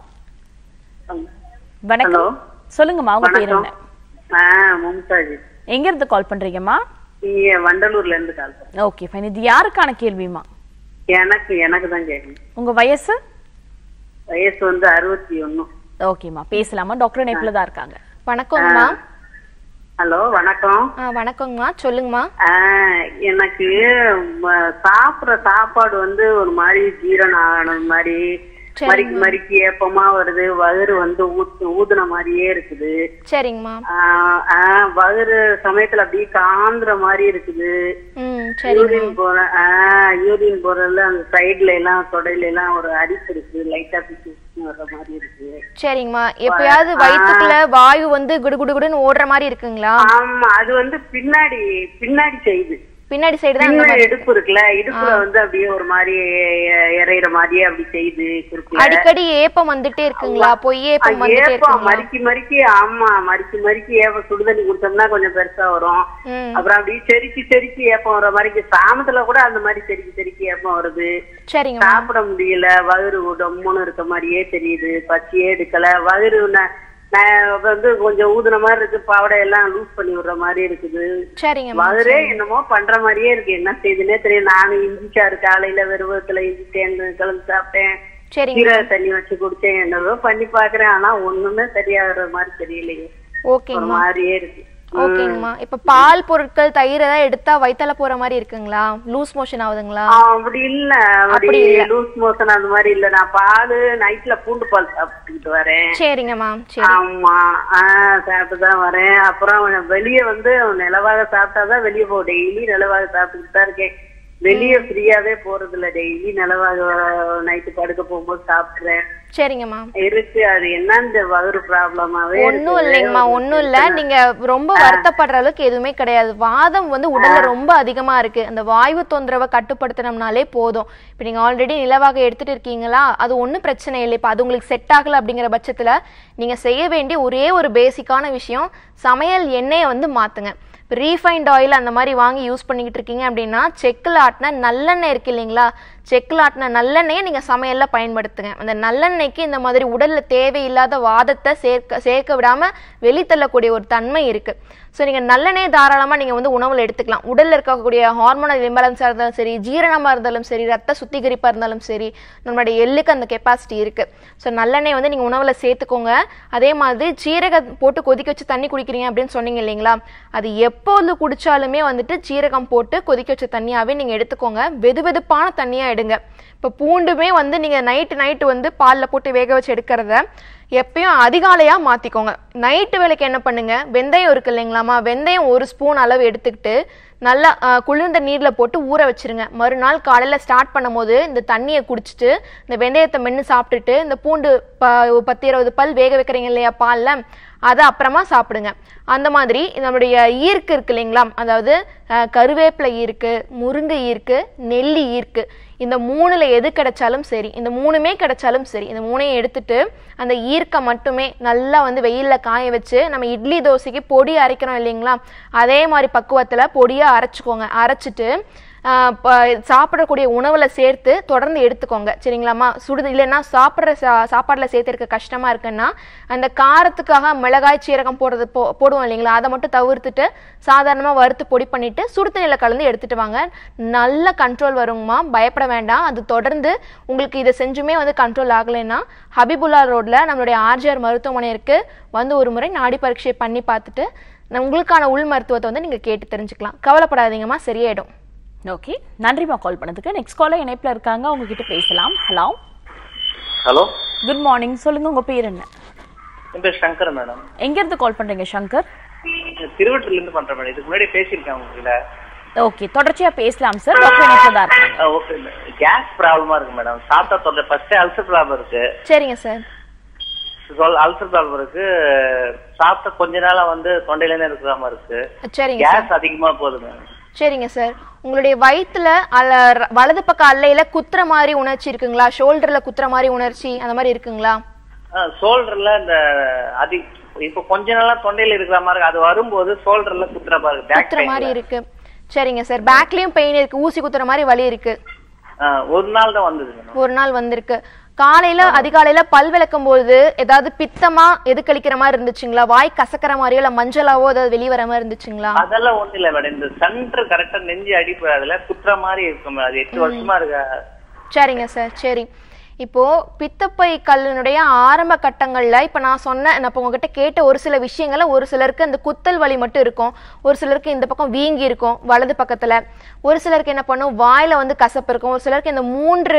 A: வணக்கம் சொல்லுங்கம்மா உங்க பேர் என்ன
I: ஆ மும்தாஜ்
A: எங்க இருந்து கால் பண்றீங்கம்மா
I: இங்க வண்டலூர்ல இருந்து கால் பண்ணேன்
A: ஓகே ஃபைன் இது யாருக்கான கேள்விமா
I: எனக்கு எனக்கு தான் கேட்கணும்
A: உங்க வயசு
I: வயசு வந்து அறுபத்தி ஒண்ணு
A: ஓகேம்மா பேசலாமா டாக்டர் இணைப்புல தான் இருக்காங்க
B: வணக்கங்கம்மா
I: ஹலோ வணக்கம்
B: ஆ வணக்கங்கம்மா சொல்லுங்கம்மா
I: ஆ, எனக்கு ம- சாப்பிடுற சாப்பாடு வந்து ஒரு மாதிரி ஜீரணம் ஆகணும் மாதிரி மறிக்கி மறிக்கி ஏப்பமா வருது வயிறு வந்து ஊத்து ஊதுன மாதிரியே இருக்குது
B: சரிங்கம்மா
I: ஆ, ஆ, வயிறு சமயத்துல அப்படியே காந்துற மாதிரி இருக்குது
B: ம் சரிங்கம்மா
I: யூரின் போற ஆஹ் யூரின் போறதுல அந்த சைடுல எல்லாம் தொடையில எல்லாம் ஒரு அரிப்பு இருக்கு லைட்டா பிச்சு வர்ற மாதிரி இருக்கு
B: சரிங்கம்மா எப்பயாவது வயிற்றுக்குள்ள வாயு வந்து குடு குடு குடுன்னு ஓடுற மாதிரி இருக்குங்களா
I: ஆமா அது வந்து பின்னாடி பின்னாடி செய்யுது
B: பின்னாடி சைடு தான் அந்த
I: பின்னாடி
B: மாதிரி
I: இடுப்பு இருக்குல்ல இடுப்புல வந்து அப்படியே ஒரு மாதிரி எ- இறையிற மாதிரியே அப்படி செய்யுது குறுக்குல
B: அடிக்கடி ஏப்பம் வந்துட்டே இருக்குங்களா பொய் ஏப்பம்
I: அது
B: வந்துட்டே
I: ஏப்பம்
B: இருக்குங்களா
I: மறிக்கி மறிக்கி ஆமா மறிக்கி மறிக்கி ஏப்பம் சுடுதண்ணி குடிச்சோம்னா கொஞ்சம் பெருசா வரும்
B: ம்
I: அப்புறம் அப்படியே செரிக்கி செரிக்கி ஏப்பம் வர மாதிரி சாமத்துல கூட அந்த மாதிரி செரிக்கி செரிக்கி ஏப்பம் வருது
B: சரிங்கம்மா
I: சாப்பிட முடியல வயிறு டம்முன்னு இருக்க மாதிரியே தெரியுது பச்சியே எடுக்கல வயிறு ந- ந- வந்து கொஞ்சம் ஊதுன மாதிரி இருக்கு பாவடை எல்லாம் லூஸ் பண்ணி விடுற மாதிரி இருக்குது
B: சரிங்கம்மா
I: வயிறே என்னமோ பண்ற மாதிரியே இருக்கு என்ன செய்யுதுன்னே தெரியும் நானும் இஞ்சி சாறு காலையில வெறுவத்துல இஞ்சி தேர்ந்து கலந்து சாப்பிட்டேன்
B: சரிங்க
I: கீரை தண்ணி வச்சு குடிச்சேன் என்னதோ பண்ணி பாக்குறேன் ஆனா ஒண்ணுமே சரியாகிற மாதிரி தெரியலையே ஒரு
B: ஓகேங்கம்மா
I: மாதிரியே இருக்கு
B: ஓகேங்கம்மா இப்ப பால் பொருட்கள் தயிர் ஏதாவது எடுத்தா வயித்தால போற மாதிரி இருக்குங்களா லூஸ் மோஷன் ஆகுதுங்களா
I: ஆ, அப்படி இல்ல அப்படி
B: அப்படி இல்ல.
I: லூஸ் மோஷன் அந்த மாதிரி இல்ல நான் பால் நைட்ல பூண்டு பால் சாப்பிட்டுக்கிட்டு வரேன்
B: சரிங்கம்மா சரி
I: ஆமா ஆஹ் சாப்பிட்டுதான் வரேன் அப்புறம் வெளியே வந்து நிலவாக சாப்பிட்டாதான் வெளியே போ டெய்லி நிலவாக சாப்பிட்டுக்கிட்டு தான் இருக்கேன் வெளியே ஃப்ரீயாவே போறது இல்ல டெய்லி நிலவாக நைட்டு படுக்க போகும்போது சாப்பிடுறேன்
B: சரிங்கம்மா
I: இருக்கு அது என்ன இந்த வயிறு ப்ராப்ளமாவே
B: ஒண்ணும் இல்லைங்கம்மா ஒண்ணும் இல்ல நீங்க ரொம்ப வருத்தப்படுற அளவுக்கு எதுவுமே கிடையாது வாதம் வந்து உடல்ல ரொம்ப அதிகமா இருக்கு அந்த வாயு தொந்தரவை கட்டுப்படுத்தினோம்னாலே போதும் இப்ப நீங்க ஆல்ரெடி நிலவாக எடுத்துட்டு இருக்கீங்களா அது ஒண்ணும் பிரச்சனை இல்லை இப்ப அது உங்களுக்கு செட் ஆகல அப்படிங்கிற பட்சத்துல நீங்க செய்ய வேண்டிய ஒரே ஒரு பேசிக்கான விஷயம் சமையல் எண்ணெயை வந்து மாத்துங்க ரீஃபைண்ட் ஆயில் அந்த மாதிரி வாங்கி யூஸ் பண்ணிக்கிட்டு இருக்கீங்க அப்படின்னா செக்கில் ஆட்டின நல்லெண்ணெய் இருக்கு இல்லைங்களா செக்கில் ஆட்டின நல்லெண்ணெயை நீங்கள் சமையலில் பயன்படுத்துங்க அந்த நல்லெண்ணெய்க்கு இந்த மாதிரி உடலில் தேவையில்லாத வாதத்தை சேர்க்க சேர்க்க விடாமல் வெளித்தள்ளக்கூடிய ஒரு தன்மை இருக்குது ஸோ நீங்கள் நல்லெண்ணெய் தாராளமாக நீங்கள் வந்து உணவில் எடுத்துக்கலாம் உடலில் இருக்கக்கூடிய ஹார்மோனல் இம்பேலன்ஸாக இருந்தாலும் சரி ஜீரணமாக இருந்தாலும் சரி ரத்த சுத்திகரிப்பாக இருந்தாலும் சரி நம்மளுடைய எள்ளுக்கு அந்த கெப்பாசிட்டி இருக்குது ஸோ நல்லெண்ணெய் வந்து நீங்கள் உணவில் சேர்த்துக்கோங்க அதே மாதிரி சீரகம் போட்டு கொதிக்க வச்சு தண்ணி குடிக்கிறீங்க அப்படின்னு சொன்னீங்க இல்லைங்களா அது எப்போது குடிச்சாலுமே வந்துட்டு சீரகம் போட்டு கொதிக்க வச்ச தண்ணியாகவே நீங்கள் எடுத்துக்கோங்க வெது வெதுப்பான தண்ணியாக எடுங்க இப்போ பூண்டுமே வந்து நீங்கள் நைட்டு நைட்டு வந்து பாலில் போட்டு வேக வச்சு எடுக்கிறத எப்பயும் அதிகாலையாக மாற்றிக்கோங்க நைட்டு வேலைக்கு என்ன பண்ணுங்க வெந்தயம் இருக்கு இல்லைங்களாம்மா வெந்தயம் ஒரு ஸ்பூன் அளவு எடுத்துக்கிட்டு நல்லா ஆஹ், குளிர்ந்த நீரில் போட்டு ஊற வச்சிருங்க மறுநாள் காலையில் ஸ்டார்ட் பண்ணும்போது இந்த தண்ணியை குடிச்சிட்டு இந்த வெந்தயத்தை மென்று சாப்பிட்டுட்டு இந்த பூண்டு ப பத்து இருபது பல் வேக வைக்கிறீங்க இல்லையா பாலில் அதை அப்புறமா சாப்பிடுங்க அந்த மாதிரி நம்மளுடைய ஈர்க்கு இருக்கு இல்லைங்களா அதாவது அஹ், கருவேப்பிலை ஈர்க்கு முருங்கை ஈர்க்கு நெல்லி ஈர்க்கு இந்த மூணுல எது கிடைச்சாலும் சரி இந்த மூணுமே கிடைச்சாலும் சரி இந்த மூணையும் எடுத்துட்டு அந்த ஈர்க்கை மட்டுமே நல்லா வந்து வெயில்ல காய வச்சு நம்ம இட்லி தோசைக்கு பொடி அரைக்கிறோம் இல்லைங்களா அதே மாதிரி பக்குவத்துல பொடியா அரைச்சுக்கோங்க அரைச்சிட்டு ஆஹ் ப- சாப்பிடக்கூடிய உணவுல சேர்த்து தொடர்ந்து எடுத்துக்கோங்க சரிங்களாம்மா சுடுது இல்லைன்னா சாப்பிட்ற சா சாப்பாடுல சேர்த்துருக்க கஷ்டமா இருக்குன்னா அந்த காரத்துக்காக மிளகாய் சீரகம் போடுறது போ போடுவோம் இல்லைங்களா அதை மட்டும் தவிர்த்துட்டு சாதாரணமாக வறுத்து பொடி பண்ணிட்டு சுடு தண்ணியில கலந்து எடுத்துட்டு வாங்க நல்ல கண்ட்ரோல் வருங்கம்மா பயப்பட வேண்டாம் அது தொடர்ந்து உங்களுக்கு இதை செஞ்சுமே வந்து கண்ட்ரோல் ஆகலைன்னா ஹபிபுல்லா ரோட்ல நம்மளுடைய ஆர்ஜிஆர் மருத்துவமனை இருக்கு வந்து ஒரு முறை நாடி பரீட்சை பண்ணி பார்த்துட்டு நான் உங்களுக்கான உள் மருத்துவத்தை வந்து நீங்க கேட்டு தெரிஞ்சுக்கலாம் கவலைப்படாதீங்கம்மா சரியாயிடும்
A: ஓகே நன்றிமா கால் பண்ணதுக்கு நெக்ஸ்ட் காலர் இணைப்புல இருக்காங்க அவங்க கிட்ட பேசலாம் ஹலோ
J: ஹலோ
A: குட் மார்னிங் சொல்லுங்க உங்க பேர் என்ன
J: என் பேர் சங்கர் மேடம்
A: எங்க இருந்து கால் பண்றீங்க சங்கர்
J: திருவட்டூர்ல இருந்து பண்றேன் மேடம் இதுக்கு முன்னாடி பேசியிருக்கேன் உங்ககிட்ட
A: ஓகே தொடர்ச்சியா பேசலாம் சார் டாக்டர் இணைப்பில் தான் இருக்காங்க
J: ஓகே கேஸ் ப்ராப்ளமா இருக்கு மேடம் சாப்பிட்டா தொண்டை ஃபர்ஸ்ட் அல்சர் ப்ராப்ளம் இருக்கு
B: சரிங்க சார்
J: சொல் அல்சர் ப்ராப்ளம் இருக்கு சாப்பிட்ட கொஞ்ச நாளா வந்து தொண்டையில இருக்கிற மாதிரி இருக்கு
B: சரிங்க சார்
J: கேஸ் அதிகமா போகுது மேடம்
B: சரிங்க சார் உங்களுடைய வயித்துல அல்ல ர- வலது பக்க அல்லையில குத்துற மாதிரி உணர்ச்சி இருக்குங்களா ஷோல்டர்ல குத்துற மாதிரி உணர்ச்சி அந்த மாதிரி இருக்குங்களா
J: ஷோல்டர்ல இந்த அதி இப்ப கொஞ்ச நாளா தொண்டையில இருக்கிற மாதிரி இருக்கு. அது வரும்போது ஷோல்டர்ல குத்துற மாதிரி இருக்கு பேக்
B: குத்துற மாதிரி இருக்கு சரிங்க சார் பேக்லயும் பெயின் இருக்கு ஊசி குத்துற மாதிரி வலி இருக்கு
J: ஒரு நாள் தான் வந்தது மேடம்
B: ஒரு நாள் வந்திருக்கு காலையில அதிகாலையில பல் விளக்கும் போது ஏதாவது பித்தமா எது கழிக்கிற மாதிரி இருந்துச்சுங்களா வாய் கசக்கிற மாதிரியோ இல்ல மஞ்சளாவோ ஏதாவது வெளிய வர மாதிரி இருந்துச்சுங்களா
J: அதெல்லாம் ஒண்ணு இல்ல மேடம் இந்த சென்டர் கரெக்டா நெஞ்சு அடிப்பு அதுல குத்துற மாதிரி இருக்கும் madam. அது எட்டு வருஷமா இருக்கு
B: சரிங்க சார் சரி இப்போ பித்தப்பை கல்லினுடைய ஆரம்ப கட்டங்கள்ல இப்ப நான் சொன்ன நான் இப்போ உங்ககிட்ட கேட்ட ஒரு சில விஷயங்கள ஒரு சிலருக்கு அந்த குத்தல் வலி மட்டும் இருக்கும் ஒரு சிலருக்கு இந்த பக்கம் வீங்கி இருக்கும் வலது பக்கத்துல ஒரு சிலருக்கு என்ன பண்ணும் வாயில வந்து கசப்பு இருக்கும் ஒரு சிலருக்கு இந்த மூன்று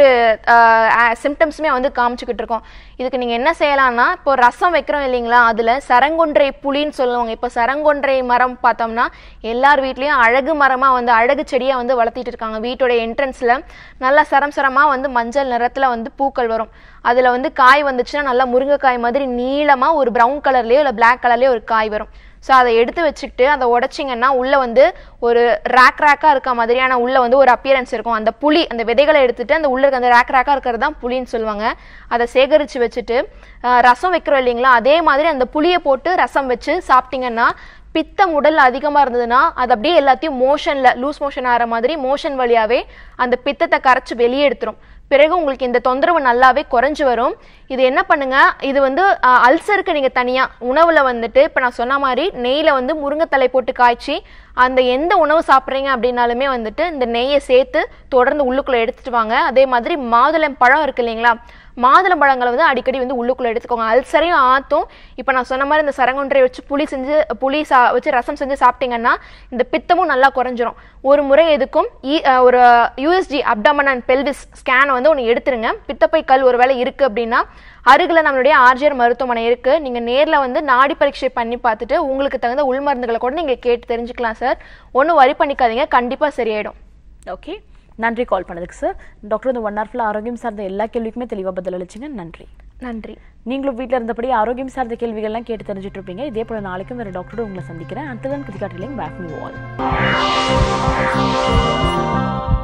B: சிம்டம்ஸுமே வந்து காமிச்சுக்கிட்டு இருக்கோம் இதுக்கு நீங்க என்ன செய்யலாம்னா இப்போ ரசம் வைக்கிறோம் இல்லைங்களா அதுல சரங்கொன்றை புளின்னு சொல்லுவாங்க இப்போ சரங்கொன்றை மரம் பார்த்தோம்னா எல்லார் வீட்லயும் அழகு மரமா வந்து அழகு செடியா வந்து வளர்த்திட்டு இருக்காங்க வீட்டோட என்ட்ரன்ஸ்ல நல்லா சரம் சரமா வந்து மஞ்சள் நிறத்துல வந்து பூக்கள் வரும் அதுல வந்து காய் வந்துச்சுன்னா நல்லா முருங்கைக்காய் மாதிரி நீளமா ஒரு பிரவுன் கலர்லயோ இல்ல பிளாக் கலர்லயோ ஒரு காய் வரும் ஸோ அதை எடுத்து வச்சுக்கிட்டு அதை உடைச்சிங்கன்னா உள்ள வந்து ஒரு ரேக் ரேக்கா இருக்க மாதிரியான உள்ள வந்து ஒரு அப்பியரன்ஸ் இருக்கும் அந்த புளி அந்த விதைகளை எடுத்துட்டு அந்த உள்ள இருக்க அந்த ரேக் ரேக்கா இருக்கிறது தான் புளின்னு சொல்லுவாங்க அதை சேகரிச்சு வச்சுட்டு ஆஹ், ரசம் வைக்கிறோம் இல்லைங்களா அதே மாதிரி அந்த புளியை போட்டு ரசம் வச்சு சாப்பிட்டீங்கன்னா பித்தம் உடல் அதிகமா இருந்ததுன்னா அது அப்படியே எல்லாத்தையும் மோஷன்ல லூஸ் மோஷன் ஆகிற மாதிரி மோஷன் வழியாவே அந்த பித்தத்தை கரைச்சு வெளியே எடுத்துரும் பிறகு உங்களுக்கு இந்த தொந்தரவு நல்லாவே குறைஞ்சு வரும் இது என்ன பண்ணுங்க இது வந்து அஹ், அல்சருக்கு நீங்க தனியா உணவுல வந்துட்டு இப்ப நான் சொன்ன மாதிரி நெய்ல வந்து முருங்கைத்தலை போட்டு காய்ச்சி அந்த எந்த உணவு சாப்பிட்றீங்க அப்படின்னாலுமே வந்துட்டு இந்த நெய்யை சேர்த்து தொடர்ந்து உள்ளுக்குள்ள எடுத்துட்டு வாங்க அதே மாதிரி மாதுளம் பழம் இருக்கு இல்லைங்களா மாதுளம் பழங்களை வந்து அடிக்கடி வந்து உள்ளுக்குள்ள எடுத்துக்கோங்க அல்சரையும் ஆத்தும் இப்போ நான் சொன்ன மாதிரி இந்த சரங்கொன்றை வச்சு புளி செஞ்சு புளி சா வச்சு ரசம் செஞ்சு சாப்பிட்டீங்கன்னா இந்த பித்தமும் நல்லா குறைஞ்சிரும் ஒரு முறை எதுக்கும் இ- அஹ் ஒரு யூஎஸ்ஜி அப்டமன் அண்ட் பெல்விஸ் ஸ்கேனை வந்து ஒன்று எடுத்துருங்க பித்தப்பை கல் ஒருவேளை இருக்கு அப்படின்னா அருகில் நம்மளுடைய ஆர்ஜிஆர் மருத்துவமனை இருக்கு நீங்க நேர்ல வந்து நாடி பரீட்சை பண்ணி பார்த்துட்டு உங்களுக்கு தகுந்த உள் மருந்துகளை கூட நீங்க கேட்டு தெரிஞ்சுக்கலாம் சார் ஒன்றும் வரி பண்ணிக்காதீங்க கண்டிப்பா சரியாயிடும்
A: ஓகே நன்றி கால் பண்ணதுக்கு சார் டாக்டர் இந்த ஒன் ஹவர்ல ஆரோக்கியம் சார்ந்த எல்லா கேள்விக்குமே தெளிவாக பதில் அளிச்சிங்க நன்றி
B: நன்றி
A: நீங்களும் வீட்டில் இருந்தபடி ஆரோக்கியம் சார்ந்த கேள்விகள்லாம் கேட்டு தெரிஞ்சுட்டு இருப்பீங்க இதே போல நாளைக்கும் வேறு டாக்டரோட உங்களை சந்திக்கிறேன் அந்ததான் கிருத்திகாட்டிலையும் பேக் மீ ஆல்